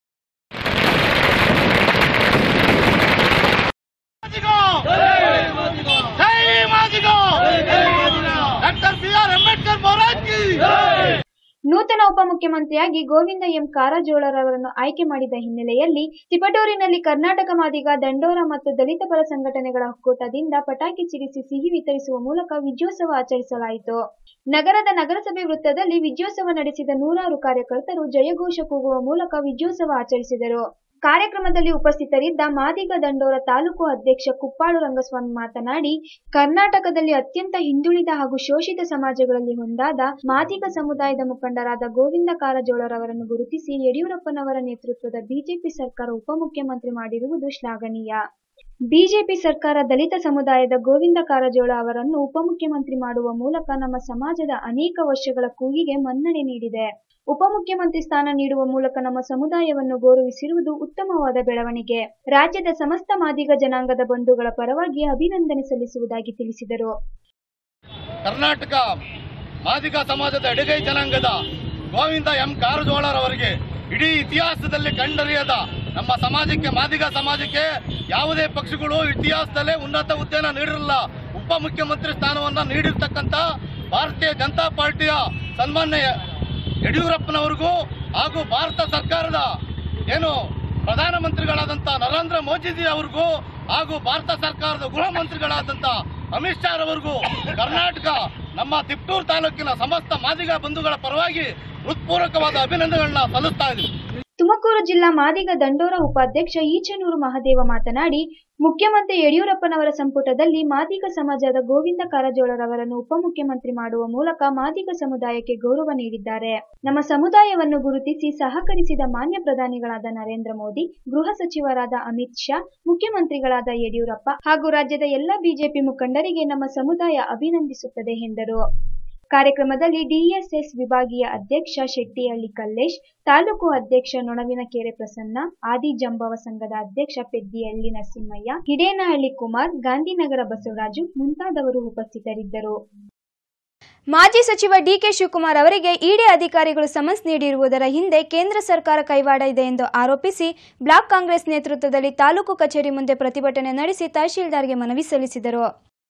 ನೂತನ ಉಪಮುಖ್ಯಮಂತ್ರಿಯಾಗಿ ಗೋವಿಂದ ಎಂ ಕಾರಜೋಳರವರನ್ನು ಆಯ್ಕೆ ಮಾಡಿದ ಹಿನ್ನೆಲೆಯಲ್ಲಿ ತಿಪಟೂರಿನಲ್ಲಿ ಕರ್ನಾಟಕ ಮಾದಿಗ ದಂಡೋರ ಮತ್ತು ದಲಿತ ಪರ ಸಂಘಟನೆಗಳ ಒಕ್ಕೂಟದಿಂದ ಪಟಾಕಿ ಸಿಡಿಸಿ ಸಿಹಿ ವಿತರಿಸುವ ಮೂಲಕ ವಿಜಯೋತ್ಸವ ಆಚರಿಸಲಾಯಿತು ನಗರದ ನಗರಸಭೆ ವೃತ್ತದಲ್ಲಿ ವಿಜಯೋತ್ಸವ ನಡೆಸಿದ ನೂರಾರು ಕಾರ್ಯಕರ್ತರು ಜಯಘೋಷ ಕೂಗುವ ಮೂಲಕ ವಿಜಯೋತ್ಸವ ಆಚರಿಸಿದರು ಕಾರ್ಯಕ್ರಮದಲ್ಲಿ ಉಪಸ್ಥಿತರಿದ್ದ ಮಾದಿಗ ದಂಡೋರ ತಾಲೂಕು ಅಧ್ಯಕ್ಷ ಕುಪ್ಪಾಳು ರಂಗಸ್ವಾಮಿ ಮಾತನಾಡಿ ಕರ್ನಾಟಕದಲ್ಲಿ ಅತ್ಯಂತ ಹಿಂದುಳಿದ ಹಾಗೂ ಶೋಷಿತ ಸಮಾಜಗಳಲ್ಲಿ ಒಂದಾದ ಮಾದಿಗ ಸಮುದಾಯದ ಮುಖಂಡರಾದ ಗೋವಿಂದ ಕಾರಜೋಳರವರನ್ನು ಗುರುತಿಸಿ ಯಡಿಯೂರಪ್ಪನವರ ನೇತೃತ್ವದ ಬಿಜೆಪಿ ಸರ್ಕಾರ ಉಪಮುಖ್ಯಮಂತ್ರಿ ಮಾಡಿರುವುದು ಶ್ಲಾಘನೀಯ ಬಿಜೆಪಿ ಸರ್ಕಾರ ದಲಿತ ಸಮುದಾಯದ ಗೋವಿಂದ ಕಾರಜೋಳ ಅವರನ್ನು ಉಪಮುಖ್ಯಮಂತ್ರಿ ಮಾಡುವ ಮೂಲಕ ನಮ್ಮ ಸಮಾಜದ ಅನೇಕ ವರ್ಷಗಳ ಕೂಗಿಗೆ ಮನ್ನಣೆ ನೀಡಿದೆ ಉಪಮುಖ್ಯಮಂತ್ರಿ ಸ್ಥಾನ ನೀಡುವ ಮೂಲಕ ನಮ್ಮ ಸಮುದಾಯವನ್ನು ಗೌರವಿಸಿರುವುದು ಉತ್ತಮವಾದ ಬೆಳವಣಿಗೆ ರಾಜ್ಯದ ಸಮಸ್ತ ಮಾದಿಗ ಜನಾಂಗದ ಬಂಧುಗಳ ಪರವಾಗಿ ಅಭಿನಂದನೆ ಸಲ್ಲಿಸುವುದಾಗಿ ತಿಳಿಸಿದರು ಕರ್ನಾಟಕ ಮಾದಿಗ ಸಮಾಜದ ಎಡಗೈ ಜನಾಂಗದ ಗೋವಿಂದ ಎಂ ಕಾರಜೋಳರವರಿಗೆ ಇಡೀ ಇತಿಹಾಸದಲ್ಲಿ ಕಂಡರಿಯದ ನಮ್ಮ ಸಮಾಜಕ್ಕೆ ಮಾದಿಗ ಸಮಾಜಕ್ಕೆ ಯಾವುದೇ ಪಕ್ಷಗಳು ಇತಿಹಾಸದಲ್ಲೇ ಉನ್ನತ ಹುದ್ದೆನ ನೀಡಿರಲಿಲ್ಲ ಉಪಮುಖ್ಯಮಂತ್ರಿ ಸ್ಥಾನವನ್ನ ನೀಡಿರ್ತಕ್ಕಂಥ ಭಾರತೀಯ ಜನತಾ ಪಾರ್ಟಿಯ ಸನ್ಮಾನ್ಯ ಯಡಿಯೂರಪ್ಪನವರಿಗೂ ಹಾಗೂ ಭಾರತ ಸರ್ಕಾರದ ಏನು ಪ್ರಧಾನಮಂತ್ರಿಗಳಾದಂಥ ನರೇಂದ್ರ ಮೋದಿಜಿ ಅವ್ರಿಗೂ ಹಾಗೂ ಭಾರತ ಸರ್ಕಾರದ ಗೃಹ ಮಂತ್ರಿಗಳಾದಂಥ ಅಮಿತ್ ಶಾ ರವರಿಗೂ ಕರ್ನಾಟಕ ನಮ್ಮ ತಿಪ್ಟೂರು ತಾಲೂಕಿನ ಸಮಸ್ತ ಮಾದಿಗ ಬಂಧುಗಳ ಪರವಾಗಿ ಹೃತ್ಪೂರ್ವಕವಾದ ಅಭಿನಂದನೆಗಳನ್ನ ಸಲ್ಲಿಸ್ತಾ ಇದ್ದೀವಿ ತುಮಕೂರು ಜಿಲ್ಲಾ ಮಾದಿಗ ದಂಡೋರ ಉಪಾಧ್ಯಕ್ಷ ಈಚನೂರು ಮಹದೇವ ಮಾತನಾಡಿ ಮುಖ್ಯಮಂತ್ರಿ ಯಡಿಯೂರಪ್ಪನವರ ಸಂಪುಟದಲ್ಲಿ ಮಾದಿಗ ಸಮಾಜದ ಗೋವಿಂದ ಕಾರಜೋಳರವರನ್ನು ಉಪಮುಖ್ಯಮಂತ್ರಿ ಮಾಡುವ ಮೂಲಕ ಮಾದಿಗ ಸಮುದಾಯಕ್ಕೆ ಗೌರವ ನೀಡಿದ್ದಾರೆ ನಮ್ಮ ಸಮುದಾಯವನ್ನು ಗುರುತಿಸಿ ಸಹಕರಿಸಿದ ಮಾನ್ಯ ಪ್ರಧಾನಿಗಳಾದ ನರೇಂದ್ರ ಮೋದಿ ಗೃಹ ಸಚಿವರಾದ ಅಮಿತ್ ಶಾ ಮುಖ್ಯಮಂತ್ರಿಗಳಾದ ಯಡಿಯೂರಪ್ಪ ಹಾಗೂ ರಾಜ್ಯದ ಎಲ್ಲ ಬಿಜೆಪಿ ಮುಖಂಡರಿಗೆ ನಮ್ಮ ಸಮುದಾಯ ಅಭಿನಂದಿಸುತ್ತದೆ ಎಂದರು ಕಾರ್ಯಕ್ರಮದಲ್ಲಿ ಡಿಎಸ್ಎಸ್ ವಿಭಾಗೀಯ ಅಧ್ಯಕ್ಷ ಶೆಟ್ಟಿಹಳ್ಳಿ ಕಲ್ಲೇಶ್ ತಾಲೂಕು ಅಧ್ಯಕ್ಷ ನೊಣವಿನಕೆರೆ ಪ್ರಸನ್ನ ಆದಿ ಜಂಬವ ಸಂಘದ ಅಧ್ಯಕ್ಷ ಪೆದ್ದಿಹಳ್ಳಿ ನರಸಿಂಹಯ್ಯ ಹಿಡೇನಹಳ್ಳಿ ಕುಮಾರ್ ಗಾಂಧಿನಗರ ಬಸವರಾಜು ಮುಂತಾದವರು ಉಪಸ್ಥಿತರಿದ್ದರು ಮಾಜಿ ಸಚಿವ ಡಿಕೆ ಶಿವಕುಮಾರ್ ಅವರಿಗೆ ಇಡಿ ಅಧಿಕಾರಿಗಳು ಸಮನ್ಸ್ ನೀಡಿರುವುದರ ಹಿಂದೆ ಕೇಂದ್ರ ಸರ್ಕಾರ ಕೈವಾಡ ಇದೆ ಎಂದು ಆರೋಪಿಸಿ ಬ್ಲಾಕ್ ಕಾಂಗ್ರೆಸ್ ನೇತೃತ್ವದಲ್ಲಿ ತಾಲೂಕು ಕಚೇರಿ ಮುಂದೆ ಪ್ರತಿಭಟನೆ ನಡೆಸಿ ತಹಶೀಲ್ದಾರ್ಗೆ ಮನವಿ ಸಲ್ಲಿಸಿದರು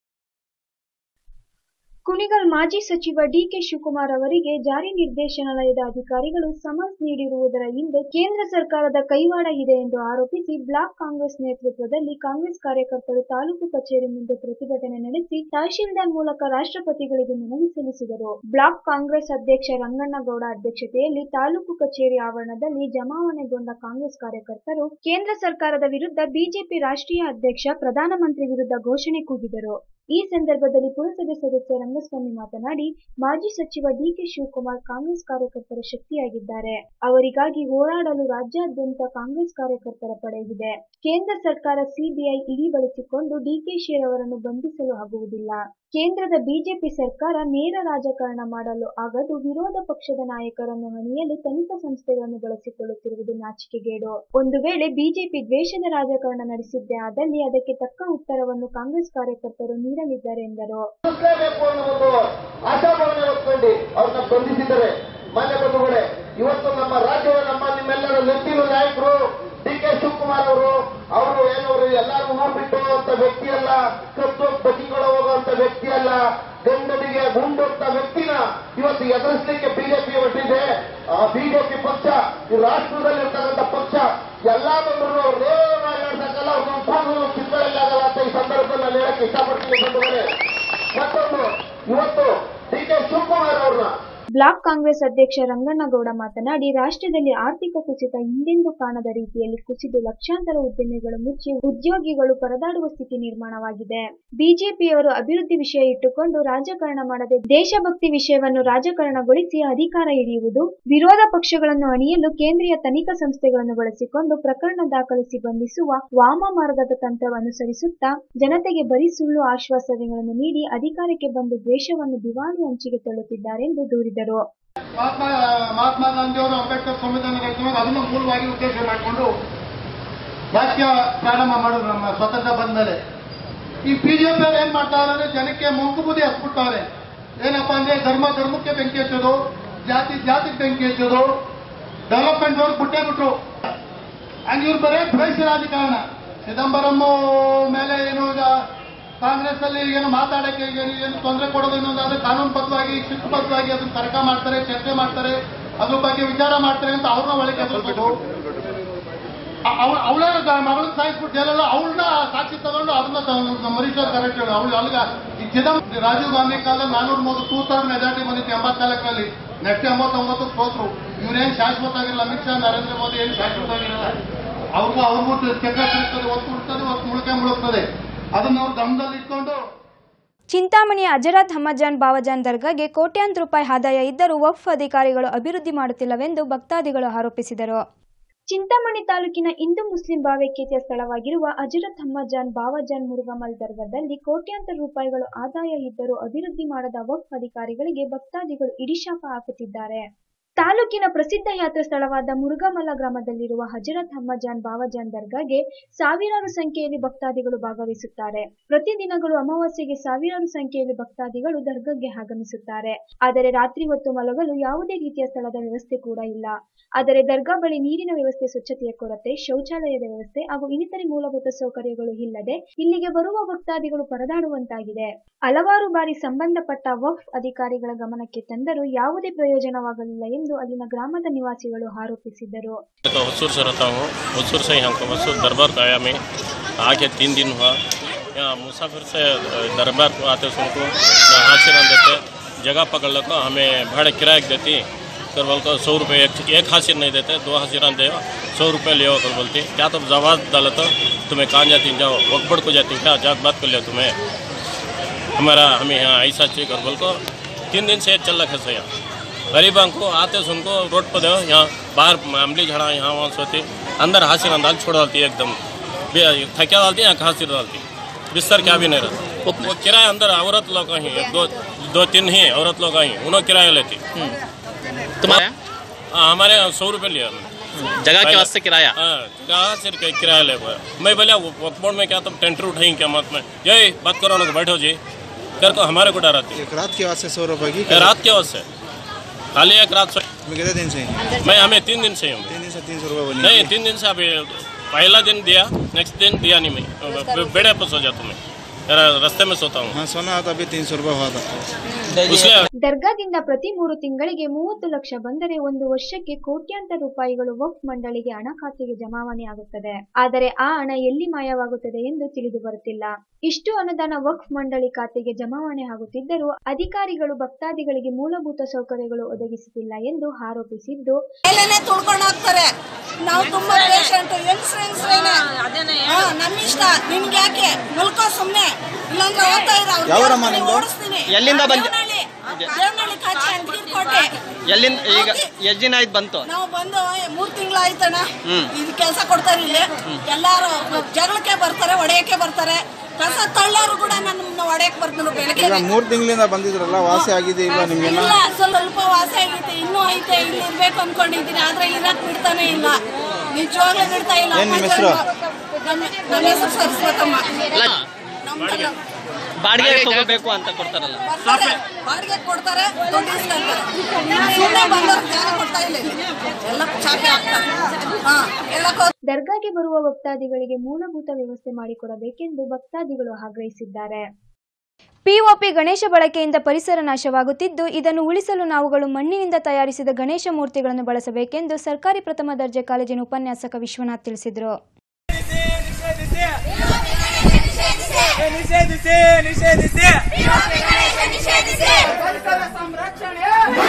ಕುಣಿಗಲ್ ಮಾಜಿ ಸಚಿವ ಡಿಕೆ ಶಿವಕುಮಾರ್ ಅವರಿಗೆ ಜಾರಿ ನಿರ್ದೇಶನಾಲಯದ ಅಧಿಕಾರಿಗಳು ಸಮನ್ಸ್ ನೀಡಿರುವುದರ ಹಿಂದೆ ಕೇಂದ್ರ ಸರ್ಕಾರದ ಕೈವಾಡ ಇದೆ ಎಂದು ಆರೋಪಿಸಿ ಬ್ಲಾಕ್ ಕಾಂಗ್ರೆಸ್ ನೇತೃತ್ವದಲ್ಲಿ ಕಾಂಗ್ರೆಸ್ ಕಾರ್ಯಕರ್ತರು ತಾಲೂಕು ಕಚೇರಿ ಮುಂದೆ ಪ್ರತಿಭಟನೆ ನಡೆಸಿ ತಹಶೀಲ್ದಾರ್ ಮೂಲಕ ರಾಷ್ಟ್ರಪತಿಗಳಿಗೆ ಮನವಿ ಸಲ್ಲಿಸಿದರು ಬ್ಲಾಕ್ ಕಾಂಗ್ರೆಸ್ ಅಧ್ಯಕ್ಷ ರಂಗಣ್ಣಗೌಡ ಅಧ್ಯಕ್ಷತೆಯಲ್ಲಿ ತಾಲೂಕು ಕಚೇರಿ ಆವರಣದಲ್ಲಿ ಜಮಾವಣೆಗೊಂಡ ಕಾಂಗ್ರೆಸ್ ಕಾರ್ಯಕರ್ತರು ಕೇಂದ್ರ ಸರ್ಕಾರದ ವಿರುದ್ಧ ಬಿಜೆಪಿ ರಾಷ್ಟ್ರೀಯ ಅಧ್ಯಕ್ಷ ಪ್ರಧಾನಮಂತ್ರಿ ವಿರುದ್ಧ ಘೋಷಣೆ ಕೂಗಿದರು ಈ ಸಂದರ್ಭದಲ್ಲಿ ಪುರಸಭೆ ಸದಸ್ಯ ರಂಗಸ್ವಾಮಿ ಮಾತನಾಡಿ ಮಾಜಿ ಸಚಿವ ಡಿಕೆ ಶಿವಕುಮಾರ್ ಕಾಂಗ್ರೆಸ್ ಕಾರ್ಯಕರ್ತರ ಶಕ್ತಿಯಾಗಿದ್ದಾರೆ ಅವರಿಗಾಗಿ ಹೋರಾಡಲು ರಾಜ್ಯಾದ್ಯಂತ ಕಾಂಗ್ರೆಸ್ ಕಾರ್ಯಕರ್ತರ ಪಡೆ ಇದೆ ಕೇಂದ್ರ ಸರ್ಕಾರ ಸಿಬಿಐ ಇಡಿ ಬಳಸಿಕೊಂಡು ಡಿಕೆಶಿರವರನ್ನು ಬಂಧಿಸಲು ಆಗುವುದಿಲ್ಲ ಕೇಂದ್ರದ ಬಿಜೆಪಿ ಸರ್ಕಾರ ನೇರ ರಾಜಕಾರಣ ಮಾಡಲು ಆಗದು ವಿರೋಧ ಪಕ್ಷದ ನಾಯಕರನ್ನು ಹಣಿಯಲು ತನಿಖಾ ಸಂಸ್ಥೆಗಳನ್ನು ಬಳಸಿಕೊಳ್ಳುತ್ತಿರುವುದು ನಾಚಿಕೆಗೇಡು ಒಂದು ವೇಳೆ ಬಿಜೆಪಿ ದ್ವೇಷದ ರಾಜಕಾರಣ ನಡೆಸಿದ್ದೇ ಆದಲ್ಲಿ ಅದಕ್ಕೆ ತಕ್ಕ ಉತ್ತರವನ್ನು ಕಾಂಗ್ರೆಸ್ ಕಾರ್ಯಕರ್ತರು ನೀಡಲಿದ್ದಾರೆ ಎಂದರು ಮುಗಿಸಲೇಬೇಕು ಅನ್ನೋ ಒಂದು ಆಶಾಭಾವನೆ ಹೊತ್ಕೊಂಡು ಅವ್ರನ್ನ ಬಂಧಿಸಿದ್ದಾರೆ ಮಾನ್ಯ ಬಂಧುಗಳೇ ಇವತ್ತು ನಮ್ಮ ರಾಜ್ಯದ ನಮ್ಮ ನಿಮ್ಮೆಲ್ಲರ ನೆಚ್ಚಿನ ನಾಯಕರು ಡಿ ಕೆ ಶಿವಕುಮಾರ್ ಅವರು ಅವರು ಏನವರು ಎಲ್ಲರೂ ಊರು ಬಿಟ್ಟು ಹೋಗುವಂತ ವ್ಯಕ್ತಿ ಅಲ್ಲ ಕತ್ತು ಬಗ್ಗಿಗಳ ಹೋಗುವಂತ ವ್ಯಕ್ತಿ ಅಲ್ಲ ಗಂಡನಿಗೆ ಗುಂಡೊತ್ತ ವ್ಯಕ್ತಿನ ಇವತ್ತು ಎದುರಿಸಲಿಕ್ಕೆ ಬಿಜೆಪಿ ಹೊರಟಿದೆ ಆ ಬಿಜೆಪಿ ಪಕ್ಷ ಈ ರಾಷ್ಟ್ರದಲ್ಲಿರ್ತಕ್ಕಂಥ ಪಕ್ಷ ಎಲ್ಲಾ ಬಂದ್ರು ಅವ್ರು ನೇರವಾಗಿ ನಡೆಸಕ್ಕಲ್ಲ ಅವ್ರನ್ನ ಕೂದಲು ಕಿತ್ತಳೆಲ್ಲಾಗಲ್ಲ ಅಂತ ಈ ಸಂದರ್ಭದಲ್ಲಿ ಹೇಳಕ್ ಇಷ್ಟಪಡ್ತೀನಿ ಬಂಧುಗಳೇ ಮತ್ತೊಂದು ಇವತ್ತು ಡಿ ಕೆ ಶಿವಕುಮಾರ್ ಅವ್ರನ್ನ ಬ್ಲಾಕ್ ಕಾಂಗ್ರೆಸ್ ಅಧ್ಯಕ್ಷ ರಂಗಣ್ಣಗೌಡ ಮಾತನಾಡಿ ರಾಷ್ಟ್ರದಲ್ಲಿ ಆರ್ಥಿಕ ಕುಸಿತ ಹಿಂದೆಂದೂ ಕಾಣದ ರೀತಿಯಲ್ಲಿ ಕುಸಿದು ಲಕ್ಷಾಂತರ ಉದ್ಯಮಿಗಳು ಮುಚ್ಚಿ ಉದ್ಯೋಗಿಗಳು ಪರದಾಡುವ ಸ್ಥಿತಿ ನಿರ್ಮಾಣವಾಗಿದೆ ಬಿಜೆಪಿಯವರು ಅಭಿವೃದ್ಧಿ ವಿಷಯ ಇಟ್ಟುಕೊಂಡು ರಾಜಕಾರಣ ಮಾಡದೆ ದೇಶಭಕ್ತಿ ವಿಷಯವನ್ನು ರಾಜಕಾರಣಗೊಳಿಸಿ ಅಧಿಕಾರ ಹಿಡಿಯುವುದು ವಿರೋಧ ಪಕ್ಷಗಳನ್ನು ಅಣಿಯಲು ಕೇಂದ್ರೀಯ ತನಿಖಾ ಸಂಸ್ಥೆಗಳನ್ನು ಬಳಸಿಕೊಂಡು ಪ್ರಕರಣ ದಾಖಲಿಸಿ ಬಂಧಿಸುವ ವಾಮ ಮಾರ್ಗದ ತಂತ್ರ ಅನುಸರಿಸುತ್ತಾ ಜನತೆಗೆ ಬರೀ ಸುಳ್ಳು ಆಶ್ವಾಸನೆಗಳನ್ನು ನೀಡಿ ಅಧಿಕಾರಕ್ಕೆ ಬಂದು ದೇಶವನ್ನು ದಿವಾಳಿ ಅಂಚಿಗೆ ತಳ್ಳುತ್ತಿದ್ದಾರೆಂದು ದೂರಿದರು ಮಹಾತ್ಮ ಮಹಾತ್ಮ ಗಾಂಧಿ ಅವರು ಅಂಬೇಡ್ಕರ್ ಸಂವಿಧಾನ ರಚನೆ ಅದನ್ನು ಮೂಲವಾಗಿ ಉದ್ದೇಶ ಮಾಡಿಕೊಂಡು ರಾಜಕೀಯ ಪ್ರಾರಂಭ ಮಾಡಿದ್ರು ನಮ್ಮ ಸ್ವತಂತ್ರ ಬಂದ ಮೇಲೆ ಈ ಬಿಜೆಪಿ ಅವ್ರು ಏನ್ ಮಾಡ್ತಾರೆ ಅಂದ್ರೆ ಜನಕ್ಕೆ ಮುಂಕು ಬುದ್ಧಿ ಹತ್ಬಿಡ್ತಾರೆ ಏನಪ್ಪಾ ಅಂದ್ರೆ ಧರ್ಮ ಧರ್ಮಕ್ಕೆ ಬೆಂಕಿ ಹಚ್ಚೋದು ಜಾತಿ ಜಾತಿಗೆ ಬೆಂಕಿ ಹಚ್ಚೋದು ಡೆವಲಪ್ಮೆಂಟ್ ಅವ್ರು ಬಿಟ್ಟೇ ಬಿಟ್ರು ಹಂಗೆ ಇವ್ರು ಬರೇ ದ್ವೇಷ ರಾಜಕಾರಣ ಚಿದಂಬರಂ ಮೇಲೆ ಏನು ಈಗ ಕಾಂಗ್ರೆಸ್ ಅಲ್ಲಿ ಏನು ಮಾತಾಡಕ್ಕೆ ಏನು ಏನು ತೊಂದರೆ ಕೊಡೋದು ಅನ್ನೋದಾದ್ರೆ ಕಾನೂನುಬದ್ಧವಾಗಿ ಶಿಸ್ತುಬದ್ಧವಾಗಿ ಅದನ್ನ ತರ್ಕ ಮಾಡ್ತಾರೆ ಚರ್ಚೆ ಮಾಡ್ತಾರೆ ಅದ್ರ ಬಗ್ಗೆ ವಿಚಾರ ಮಾಡ್ತಾರೆ ಅಂತ ಅವ್ರನ್ನ ಒಳಗೆ ಎದುರಿಸೋದು ಅವಳ ಮಗಳನ್ನ ಸಾಯಿಸ್ಬಿಟ್ಟು ಜೈಲಲ್ಲ ಅವಳನ್ನ ಸಾಕ್ಷಿ ತಗೊಂಡು ಅದನ್ನ ಮರೀಶ್ವರ್ ಕರೆಕ್ಟ್ ಹೇಳು ಅವಳು ಅಲ್ಲಿಗ ಈ ಚಿದಂಬರಂ ರಾಜೀವ್ ಗಾಂಧಿ ಕಾಲದಲ್ಲಿ ನಾನೂರ ಮೂವತ್ತು ಟೂ ಥರ್ಡ್ ಮೆಜಾರಿಟಿ ಬಂದಿತ್ತು ಎಂಬತ್ನಾಲ್ಕರಲ್ಲಿ ನೆಕ್ಸ್ಟ್ ಎಂಬತ್ತೊಂಬತ್ತು ಸೋತ್ರು ಇವ್ರೇನ್ ಶಾಶ್ವತ ಆಗಿರಲ್ಲ ಅಮಿತ್ ಶಾ ನರೇಂದ್ರ ಮೋದಿ ಏನು ಶಾಶ್ವತ ಆಗಿರಲ್ಲ ಅವ್ರಿಗೂ ಅವ್ರಿಗೂ ಚಕ್ರ ತಿರುಗ್ತದೆ ಒತ್ತು ಬಿಡ್ತದೆ ಒತ್ತು ಮುಳುಕೆ ಮುಳುಗ್ತದೆ ಅದನ್ನ ಅವ್ರು ಗಮನದಲ್ಲಿ ಇಟ್ಕೊಂಡು ಚಿಂತಾಮಣಿಯ ಅಜರಾತ್ ಹಮ್ಮಜಾನ್ ಬಾವಜಾನ್ ದರ್ಗಾಗೆ ಕೋಟ್ಯಾಂತರ ರೂಪಾಯಿ ಆದಾಯ ಇದ್ದರೂ ವಫ್ ಅಧಿಕಾರಿಗಳು ಅಭಿವೃದ್ಧಿ ಮಾಡುತ್ತಿಲ್ಲವೆಂದು ಭಕ್ತಾದಿಗಳು ಆರೋಪಿಸಿದರು ಚಿಂತಾಮಣಿ ತಾಲೂಕಿನ ಹಿಂದೂ ಮುಸ್ಲಿಂ ಭಾವೈಕ್ಯತೆಯ ಸ್ಥಳವಾಗಿರುವ ಅಜರತ್ ಹಮ್ಮಜಾನ್ ಬಾವಜಾನ್ ಮುರುಗಮಲ್ ದರ್ಗಾದಲ್ಲಿ ಕೋಟ್ಯಾಂತರ ರೂಪಾಯಿಗಳು ಆದಾಯ ಇದ್ದರೂ ಅಭಿವೃದ್ಧಿ ಮಾಡದ ವಫ್ ಅಧಿಕಾರಿಗಳಿಗೆ ಭಕ್ತಾದಿಗಳು ಇಡಿಶಾಪ ಹಾಕುತ್ತಿದ್ದಾರೆ ತಾಲೂಕಿನ ಪ್ರಸಿದ್ಧ ಯಾತ್ರಾ ಸ್ಥಳವಾದ ಮುರುಗಮಲ ಗ್ರಾಮದಲ್ಲಿರುವ ಹಜರತ್ ಹಮ್ಮಜಾನ್ ಬಾವಜಾನ್ ದರ್ಗಾಗೆ ಸಾವಿರಾರು ಸಂಖ್ಯೆಯಲ್ಲಿ ಭಕ್ತಾದಿಗಳು ಭಾಗವಹಿಸುತ್ತಾರೆ ಪ್ರತಿದಿನಗಳು ಅಮಾವಾಸ್ಯೆಗೆ ಸಾವಿರಾರು ಸಂಖ್ಯೆಯಲ್ಲಿ ಭಕ್ತಾದಿಗಳು ದರ್ಗಾಗೆ ಆಗಮಿಸುತ್ತಾರೆ ಆದರೆ ರಾತ್ರಿ ಹೊತ್ತು ಮಲಗಲು ಯಾವುದೇ ರೀತಿಯ ಸ್ಥಳದ ವ್ಯವಸ್ಥೆ ಕೂಡ ಇಲ್ಲ ಆದರೆ ದರ್ಗಾ ಬಳಿ ನೀರಿನ ವ್ಯವಸ್ಥೆ ಸ್ವಚ್ಛತೆಯ ಕೊರತೆ ಶೌಚಾಲಯದ ವ್ಯವಸ್ಥೆ ಹಾಗೂ ಇನ್ನಿತರೆ ಮೂಲಭೂತ ಸೌಕರ್ಯಗಳು ಇಲ್ಲದೆ ಇಲ್ಲಿಗೆ ಬರುವ ಭಕ್ತಾದಿಗಳು ಪರದಾಡುವಂತಾಗಿದೆ ಹಲವಾರು ಬಾರಿ ಸಂಬಂಧಪಟ್ಟ ವಫ್ ಅಧಿಕಾರಿಗಳ ಗಮನಕ್ಕೆ ತಂದರೂ ಯಾವುದೇ ಪ್ರಯೋಜನವಾಗಲಿಲ್ಲ ಎಂದು ಅಲ್ಲಿನ ಗ್ರಾಮದ ನಿವಾಸಿಗಳು ಆರೋಪಿಸಿದರು तो हसूर से रहता हूँ हसूर से यहाँ को हसूर दरबार को आया मैं आके तीन दिन हुआ यहाँ मुसाफिर से अ, दरबार को आते उनको हाजिर देते जगह पकड़ लो को हमें भाड़े किराए के देती फिर बोल को सौ रुपये एक, एक हाजिर नहीं देते दो हाजिर दे सौ रुपये ले कर बोलती क्या तुम जवाब डालो तो तुम्हें कहाँ जाती जाओ वकबड़ को जाती क्या जात बात कर लिया तुम्हें हमारा हमें यहाँ ऐसा चाहिए कर बोल को तीन दिन से चल रखे से यहाँ गरीबों को आते से उनको रोड पर दो यहाँ बाहर अमली झड़ा यहाँ वहाँ सोती अंदर हासिर डाल छोड़ डालती है एकदम बे- थकिया डालती है यहाँ हासिर डालती बिस्तर क्या भी नहीं रहता वो किराया अंदर औरत लोग का ही एक दो दो तीन ही औरत लोग का ही उन्होंने किराया लेती तुम्हारा हाँ हमारे यहाँ सौ रुपये लिया हमने जगह के वास्ते किराया हाँ कहाँ से कि- किराया ले हुआ है? मैं बोला वकबोर्ड में क्या तुम टेंटर उठाएंगे क्या मत में यही बात करो ना बैठो जी कर को हमारे को डराती एक रात के वास्ते सौ रुपए की है रात के वजह से खाली एक रात से मैं कितने दिन से हैं? मैं हमें तीन दिन से हूँ तीन दिन से तीन सौ रुपये बनी नहीं तीन दिन से अभी पहला दिन दिया नेक्स्ट दिन दिया नहीं मैं बेड़े पर सो जाता मैं र- रास्ते में सोता हूँ हाँ सोना था अभी तीन सौ रुपये हुआ था इसलिए ದರ್ಗಾದಿಂದ ಪ್ರತಿ ಮೂರು ತಿಂಗಳಿಗೆ ಮೂವತ್ತು ಲಕ್ಷ ಬಂದರೆ ಒಂದು ವರ್ಷಕ್ಕೆ ಕೋಟ್ಯಾಂತರ ರೂಪಾಯಿಗಳು ವಫ್ ಮಂಡಳಿಗೆ ಹಣ ಖಾತೆಗೆ ಜಮಾವಣೆ ಆಗುತ್ತದೆ ಆದರೆ ಆ ಹಣ ಎಲ್ಲಿ ಮಾಯವಾಗುತ್ತದೆ ಎಂದು ತಿಳಿದು ಬರುತ್ತಿಲ್ಲ ಇಷ್ಟು ಅನುದಾನ ವಕ್ಫ್ ಮಂಡಳಿ ಖಾತೆಗೆ ಜಮಾವಣೆ ಆಗುತ್ತಿದ್ದರೂ ಅಧಿಕಾರಿಗಳು ಭಕ್ತಾದಿಗಳಿಗೆ ಮೂಲಭೂತ ಸೌಕರ್ಯಗಳು ಒದಗಿಸುತ್ತಿಲ್ಲ ಎಂದು ಆರೋಪಿಸಿದ್ದು ಮೇಲೆನೆ ತುಳ್ಕೊಂಡು ಹೋಗ್ತಾರೆ ನಾವು ತುಂಬಾ ಪೇಷಂಟ್ ಹೆಂಗ್ಸ್ರು ಹೆಂಗ್ಸ್ರೇನೆ ಹಾ, ನಮ್ ಇಷ್ಟ ನಿನ್ಗೆ ಯಾಕೆ ಮುಲ್ಕೋ ಸುಮ್ನೆ ಇಲ್ಲಾಂದ್ರೆ ಓದ್ತಾ ಇರೋ ಅವ್ರ್ ಯಾವೂರಮ್ಮ ದೇವ್ರನ್ನ ನಿಮ್ದು? ಓಡಿಸ್ತೀನಿ ಎಲ್ಲಿಂದ ಬಂದಿ- ದೇವನಹಳ್ಳಿ ದೇವನಹಳ್ಳಿ ಕಾಚಿ ಅಂತೀರ್ಕೋಟೆ ಎಲ್ಲಿಂದ ಈಗ ಎಷ್ಟು ದಿನ ಆಯ್ತು ಬಂತು ನಾವು ಬಂದು ಮೂರ್ ತಿಂಗಳಾಯ್ತಣ್ಣ ಹ್ಮ್. ಇದು ಕೆಲಸ ಕೊಡ್ತಾರೆ ಇಲ್ಲಿ ಎಲ್ಲಾರು ಜಗಳಕ್ಕೆ ಬರ್ತಾರೆ ಒಡೆಯಕ್ಕೆ ಬರ್ತಾರೆ ಕಸ ತಳ್ಳೋರು ಕೂಡ ನನ್ನ ಒಡೆಯಕ್ಕೆ ಬರ್ತಾರೆ ಬೆಳಗ್ಗೆ ಈಗ ಮೂರು ತಿಂಗಳಿಂದ ಬಂದಿದ್ರಲ್ಲ ವಾಸಿ ಆಗಿದೆ ಇಲ್ಲ ನಿಮ್ಗೆಲ್ಲ ಇಲ್ಲ ಸ್ವಲ್ಪ ವಾಸಿ ಆಗೈತೆ ಇನ್ನೂ ಐತೆ ಇಲ್ಲಿ ಇರ್ಬೇಕು ಅನ್ಕೊಂಡಿದ್ದೀನಿ ಆದ್ರೆ ಇರಕ್ ಬಿಡ್ತಾನೆ ಇಲ್ಲ ನಿಜವಾಗ್ಲೂ ಬಿಡ್ತಾ ಇಲ್ಲ ಏನ್ ನಿಮ್ಮ ಹೆಸ್ರು? ನನ್ನ ನನ್ನ ಹೆಸರು ಸರಸ್ವತಮ್ಮ ನಮ್ಮ ಕಡೆ ಬಾಡಿಗೆ ತಗೋಬೇಕು ಅಂತ ಕೊಡ್ತಾರಲ್ಲ ಬರ್ತಾರೆ, ಬಾಡಿಗೆ ಕೊಡ್ತಾರೆ ದುಡ್ಡು ಇಸ್ಕೊಂತಾರೆ ಸುಮ್ಮನೆ ಬಂದವ್ರು ಜಾಗ ಕೊಡ್ತಾ ಇಲ್ಲ ಇಲ್ಲಿ. ಎಲ್ಲ ಚಾಪೆ ಹಾಕ್ತಾರೆ ಹಾ ಹೇಳಕ್ ಹೋದ್ರೆ ದರ್ಗಾಗೆ ಬರುವ ಭಕ್ತಾದಿಗಳಿಗೆ ಮೂಲಭೂತ ವ್ಯವಸ್ಥೆ ಮಾಡಿಕೊಡಬೇಕೆಂದು ಭಕ್ತಾದಿಗಳು ಆಗ್ರಹಿಸಿದ್ದಾರೆ ಪಿಒಪಿ ಗಣೇಶ ಬಳಕೆಯಿಂದ ಪರಿಸರ ನಾಶವಾಗುತ್ತಿದ್ದು ಇದನ್ನು ಉಳಿಸಲು ನಾವುಗಳು ಮಣ್ಣಿನಿಂದ ತಯಾರಿಸಿದ ಗಣೇಶ ಮೂರ್ತಿಗಳನ್ನು ಬಳಸಬೇಕೆಂದು ಸರ್ಕಾರಿ ಪ್ರಥಮ ದರ್ಜೆ ಕಾಲೇಜಿನ ಉಪನ್ಯಾಸಕ ವಿಶ್ವನಾಥ್ ತಿಳಿಸಿದರು ನಿಷೇಧಿಸಿ ನಿಷೇಧಿಸಿ ಪರಿಸರ ಸಂರಕ್ಷಣೆ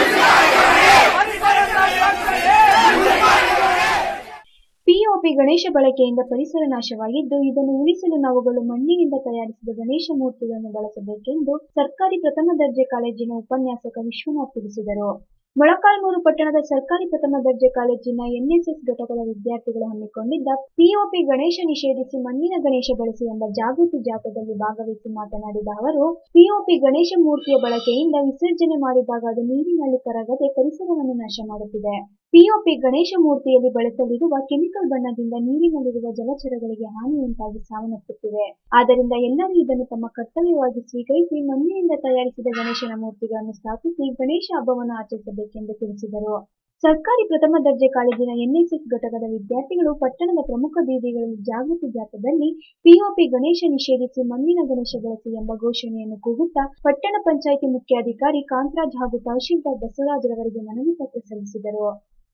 ಪಿಒಪಿ ಗಣೇಶ ಬಳಕೆಯಿಂದ ಪರಿಸರ ನಾಶವಾಗಿದ್ದು ಇದನ್ನು ಉಳಿಸಲು ನಾವುಗಳು ಮಣ್ಣಿನಿಂದ ತಯಾರಿಸಿದ ಗಣೇಶ ಮೂರ್ತಿಗಳನ್ನು ಬಳಸಬೇಕೆಂದು ಸರ್ಕಾರಿ ಪ್ರಥಮ ದರ್ಜೆ ಕಾಲೇಜಿನ ಉಪನ್ಯಾಸಕ ವಿಶ್ವನಾಥ್ ತಿಳಿಸಿದರು ಮೊಳಕಾಲ್ಮೂರು ಪಟ್ಟಣದ ಸರ್ಕಾರಿ ಪ್ರಥಮ ದರ್ಜೆ ಕಾಲೇಜಿನ ಎನ್ಎಸ್ಎಸ್ ಘಟಕದ ವಿದ್ಯಾರ್ಥಿಗಳು ಹಮ್ಮಿಕೊಂಡಿದ್ದ ಪಿಒಪಿ ಗಣೇಶ ನಿಷೇಧಿಸಿ ಮಣ್ಣಿನ ಗಣೇಶ ಬಳಸಿ ಎಂಬ ಜಾಗೃತಿ ಜಾಥಾದಲ್ಲಿ ಭಾಗವಹಿಸಿ ಮಾತನಾಡಿದ ಅವರು ಪಿಒಪಿ ಗಣೇಶ ಮೂರ್ತಿಯ ಬಳಕೆಯಿಂದ ವಿಸರ್ಜನೆ ಮಾಡಿದಾಗ ಅದು ನೀರಿನಲ್ಲಿ ಕರಗದೆ ಪರಿಸರವನ್ನು ನಾಶ ಮಾಡುತ್ತಿದೆ ಪಿಒಪಿ ಗಣೇಶ ಮೂರ್ತಿಯಲ್ಲಿ ಬಳಸಲಿರುವ ಕೆಮಿಕಲ್ ಬಣ್ಣದಿಂದ ನೀರಿನಲ್ಲಿರುವ ಜಲಚರಗಳಿಗೆ ಹಾನಿಯುಂಟಾಗಿ ಸಾವನ್ನಪ್ಪುತ್ತಿವೆ ಆದ್ದರಿಂದ ಎಲ್ಲರೂ ಇದನ್ನು ತಮ್ಮ ಕರ್ತವ್ಯವಾಗಿ ಸ್ವೀಕರಿಸಿ ಮಣ್ಣಿನಿಂದ ತಯಾರಿಸಿದ ಗಣೇಶನ ಮೂರ್ತಿಗಳನ್ನು ಸ್ಥಾಪಿಸಿ ಗಣೇಶ ಹಬ್ಬವನ್ನು ಆಚರಿಸಬೇಕೆಂದು ತಿಳಿಸಿದರು ಸರ್ಕಾರಿ ಪ್ರಥಮ ದರ್ಜೆ ಕಾಲೇಜಿನ ಎನ್ಎಸ್ಎಸ್ ಘಟಕದ ವಿದ್ಯಾರ್ಥಿಗಳು ಪಟ್ಟಣದ ಪ್ರಮುಖ ಬೀದಿಗಳಲ್ಲಿ ಜಾಗೃತಿ ಜಾಥಾದಲ್ಲಿ ಪಿಒಪಿ ಗಣೇಶ ನಿಷೇಧಿಸಿ ಮಣ್ಣಿನ ಗಣೇಶ ಬಳಸಿ ಎಂಬ ಘೋಷಣೆಯನ್ನು ಕೂಗುತ್ತಾ ಪಟ್ಟಣ ಪಂಚಾಯಿತಿ ಮುಖ್ಯಾಧಿಕಾರಿ ಕಾಂತರಾಜ್ ಹಾಗೂ ತಹಶೀಲ್ದಾರ್ ಬಸವರಾಜರವರಿಗೆ ಮನವಿ ಪತ್ರ ಸಲ್ಲಿಸಿದರು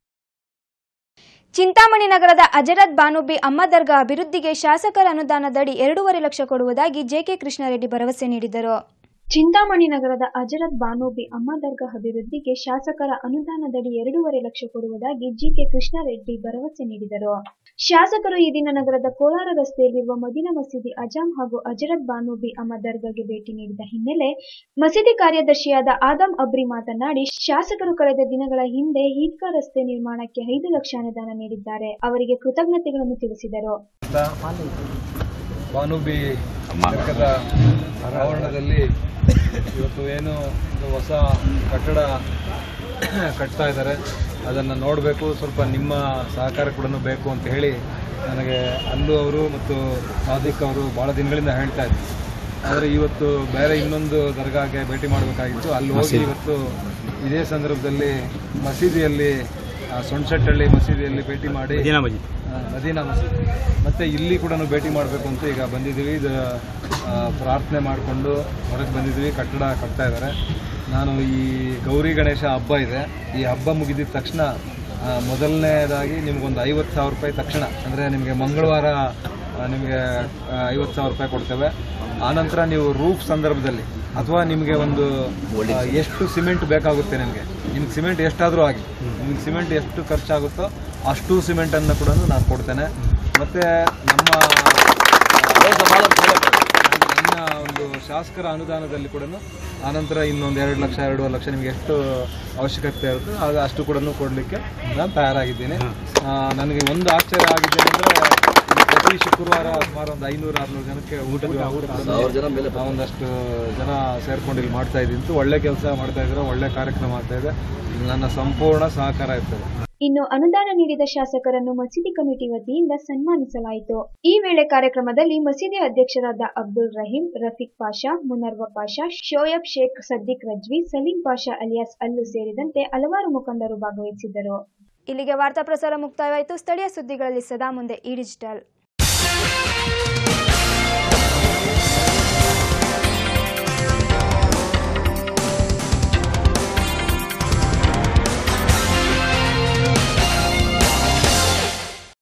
ಚಿಂತಾಮಣಿ ನಗರದ ಅಜರತ್ ಬಾನುಬಿ ಅಮ್ಮ ದರ್ಗಾ ಅಭಿವೃದ್ಧಿಗೆ ಶಾಸಕರ ಅನುದಾನದಡಿ ಎರಡೂವರೆ ಲಕ್ಷ ಕೊಡುವುದಾಗಿ ಜೆಕೆ ಕೃಷ್ಣಾರೆಡ್ಡಿ ಭರವಸೆ ನೀಡಿದರು ಚಿಂತಾಮಣಿ ನಗರದ ಅಜರತ್ ಬಾನೋಬಿ ಅಮ್ಮ ದರ್ಗಾ ಅಭಿವೃದ್ಧಿಗೆ ಶಾಸಕರ ಅನುದಾನದಡಿ ಎರಡೂವರೆ ಲಕ್ಷ ಕೊಡುವುದಾಗಿ ಜಿಕೆ ಕೃಷ್ಣಾರೆಡ್ಡಿ ಭರವಸೆ ನೀಡಿದರು ಶಾಸಕರು ಈ ದಿನ ನಗರದ ಕೋಲಾರ ರಸ್ತೆಯಲ್ಲಿರುವ ಮದಿನಾ ಮಸೀದಿ ಅಜಾಮ್ ಹಾಗೂ ಅಜರತ್ ಬಾನೋಬಿ ಅಮ್ಮ ದರ್ಗಾಗೆ ಭೇಟಿ ನೀಡಿದ ಹಿನ್ನೆಲೆ ಮಸೀದಿ ಕಾರ್ಯದರ್ಶಿಯಾದ ಆದಂ ಅಬ್ರಿ ಮಾತನಾಡಿ ಶಾಸಕರು ಕಳೆದ ದಿನಗಳ ಹಿಂದೆ ಈದ್ಗಾ ರಸ್ತೆ ನಿರ್ಮಾಣಕ್ಕೆ ಐದು ಲಕ್ಷ ಅನುದಾನ ನೀಡಿದ್ದಾರೆ ಅವರಿಗೆ ಕೃತಜ್ಞತೆಗಳನ್ನು ತಿಳಿಸಿದರು ಬಾನುಬಿ ಸರ್ಕದ ಆವರಣದಲ್ಲಿ ಇವತ್ತು ಏನು ಒಂದು ಹೊಸ ಕಟ್ಟಡ ಕಟ್ತಾ ಇದ್ದಾರೆ ಅದನ್ನು ನೋಡಬೇಕು ಸ್ವಲ್ಪ ನಿಮ್ಮ ಸಹಕಾರ ಕೂಡ ಬೇಕು ಅಂತ ಹೇಳಿ ನನಗೆ ಅಲ್ಲು ಅವರು ಮತ್ತು ಸಾದಿಕ್ ಅವರು ಭಾಳ ದಿನಗಳಿಂದ ಹೇಳ್ತಾ ಇದ್ರು ಆದರೆ ಇವತ್ತು ಬೇರೆ ಇನ್ನೊಂದು ದರ್ಗಾಗೆ ಭೇಟಿ ಮಾಡಬೇಕಾಗಿತ್ತು ಅಲ್ಲಿ ಹೋಗಿ ಇವತ್ತು ಇದೇ ಸಂದರ್ಭದಲ್ಲಿ ಮಸೀದಿಯಲ್ಲಿ ಆ, ಸೊಂಡ್ಸೆಟ್ಟಳ್ಳಿ ಮಸೀದಿಯಲ್ಲಿ ಭೇಟಿ ಮಾಡಿ ಮದೀನಾ ಮಸೀದಿ. ಆ, ಮದೀನಾ ಮಸೀದಿ ಮತ್ತೆ ಇಲ್ಲಿ ಕೂಡ ಭೇಟಿ ಮಾಡಬೇಕು ಅಂತ ಈಗ ಬಂದಿದ್ದೀವಿ ಇದು ಆ, ಪ್ರಾರ್ಥನೆ ಮಾಡಿಕೊಂಡು ಹೊರಗೆ ಬಂದಿದ್ದೀವಿ ಕಟ್ಟಡ ಕಟ್ತಾ ಇದ್ದಾರೆ ನಾನು ಈ ಗೌರಿ ಗಣೇಶ ಹಬ್ಬ ಇದೆ ಈ ಹಬ್ಬ ಮುಗಿದಿದ ತಕ್ಷಣ ಆ, ಮೊದಲನೇದಾಗಿ ನಿಮ್ಗೊಂದು ಐವತ್ತು ಸಾವಿರ ರೂಪಾಯಿ ತಕ್ಷಣ ಅಂದರೆ ನಿಮಗೆ ಮಂಗಳವಾರ ಆ, ನಿಮಗೆ ಐವತ್ತು ಸಾವಿರ ರೂಪಾಯಿ ಕೊಡ್ತೇವೆ ಆನಂತರ ನೀವು ರೂಫ್ ಸಂದರ್ಭದಲ್ಲಿ ಅಥವಾ ನಿಮಗೆ ಒಂದು ಆ, ಎಷ್ಟು ಸಿಮೆಂಟ್ ಬೇಕಾಗುತ್ತೆ ನಿಮಗೆ ನಿಮ್ಗೆ ಸಿಮೆಂಟ್ ಎಷ್ಟಾದರೂ ಆಗಿ ನಿಮ್ಗೆ ಸಿಮೆಂಟ್ ಎಷ್ಟು ಖರ್ಚಾಗುತ್ತೋ ಅಷ್ಟು ಸಿಮೆಂಟನ್ನು ಕೂಡ ನಾನು ಕೊಡ್ತೇನೆ ಮತ್ತು ನಮ್ಮ ನನ್ನ ಒಂದು ಶಾಸಕರ ಅನುದಾನದಲ್ಲಿ ಕೂಡ ಆನಂತರ ಇನ್ನೊಂದು ಎರಡು ಲಕ್ಷ ಎರಡೂವರೆ ಲಕ್ಷ ನಿಮಗೆ ಎಷ್ಟು ಅವಶ್ಯಕತೆ ಇರುತ್ತೋ ಆಗ ಅಷ್ಟು ಕೂಡ ಕೊಡಲಿಕ್ಕೆ ನಾನು ತಯಾರಾಗಿದ್ದೀನಿ ಆ, ನನಗೆ ಒಂದು ಆಶ್ಚರ್ಯ ಆಗಿದೆ ಅಂದರೆ ಪ್ರತಿ ಶುಕ್ರವಾರ ಸುಮಾರು ಒಂದು ಐನೂರು ಆರುನೂರು ಜನಕ್ಕೆ ಊಟದ ಊಟ ಒಂದಷ್ಟು ಜನ ಸೇರ್ಕೊಂಡು ಇಲ್ಲಿ ಮಾಡ್ತಾ ಇದ್ದೀನಿ ಒಳ್ಳೆ ಕೆಲಸ ಮಾಡ್ತಾ ಇದ್ದಾರೆ ಒಳ್ಳೆ ಕಾರ್ಯಕ್ರಮ ಆಗ್ತಾ ಇದೆ ನನ್ನ ಸಂಪೂರ್ಣ ಸಹಕಾರ ಇರ್ತದೆ ಇನ್ನು ಅನುದಾನ ನೀಡಿದ ಶಾಸಕರನ್ನು ಮಸೀದಿ ಕಮಿಟಿ ವತಿಯಿಂದ ಸನ್ಮಾನಿಸಲಾಯಿತು ಈ ವೇಳೆ ಕಾರ್ಯಕ್ರಮದಲ್ಲಿ ಮಸೀದಿ ಅಧ್ಯಕ್ಷರಾದ ಅಬ್ದುಲ್ ರಹೀಂ ರಫೀಕ್ ಪಾಷಾ ಮುನರ್ವ ಪಾಷಾ ಶೋಯಬ್ ಶೇಖ್ ಸದ್ದೀಕ್ ರಜ್ವಿ ಸಲೀಂ ಪಾಷಾ ಅಲಿಯಾಸ್ ಅಲ್ಲು ಸೇರಿದಂತೆ ಹಲವಾರು ಮುಖಂಡರು ಭಾಗವಹಿಸಿದ್ದರು ಇಲ್ಲಿಗೆ ವಾರ್ತಾ ಪ್ರಸಾರ ಮುಕ್ತಾಯವಾಯಿತು ಸ್ಥಳೀಯ ಸುದ್ದಿಗಳಲ್ಲಿ ಸದಾ ಮುಂದೆ ಈ ಡಿಜಿಟಲ್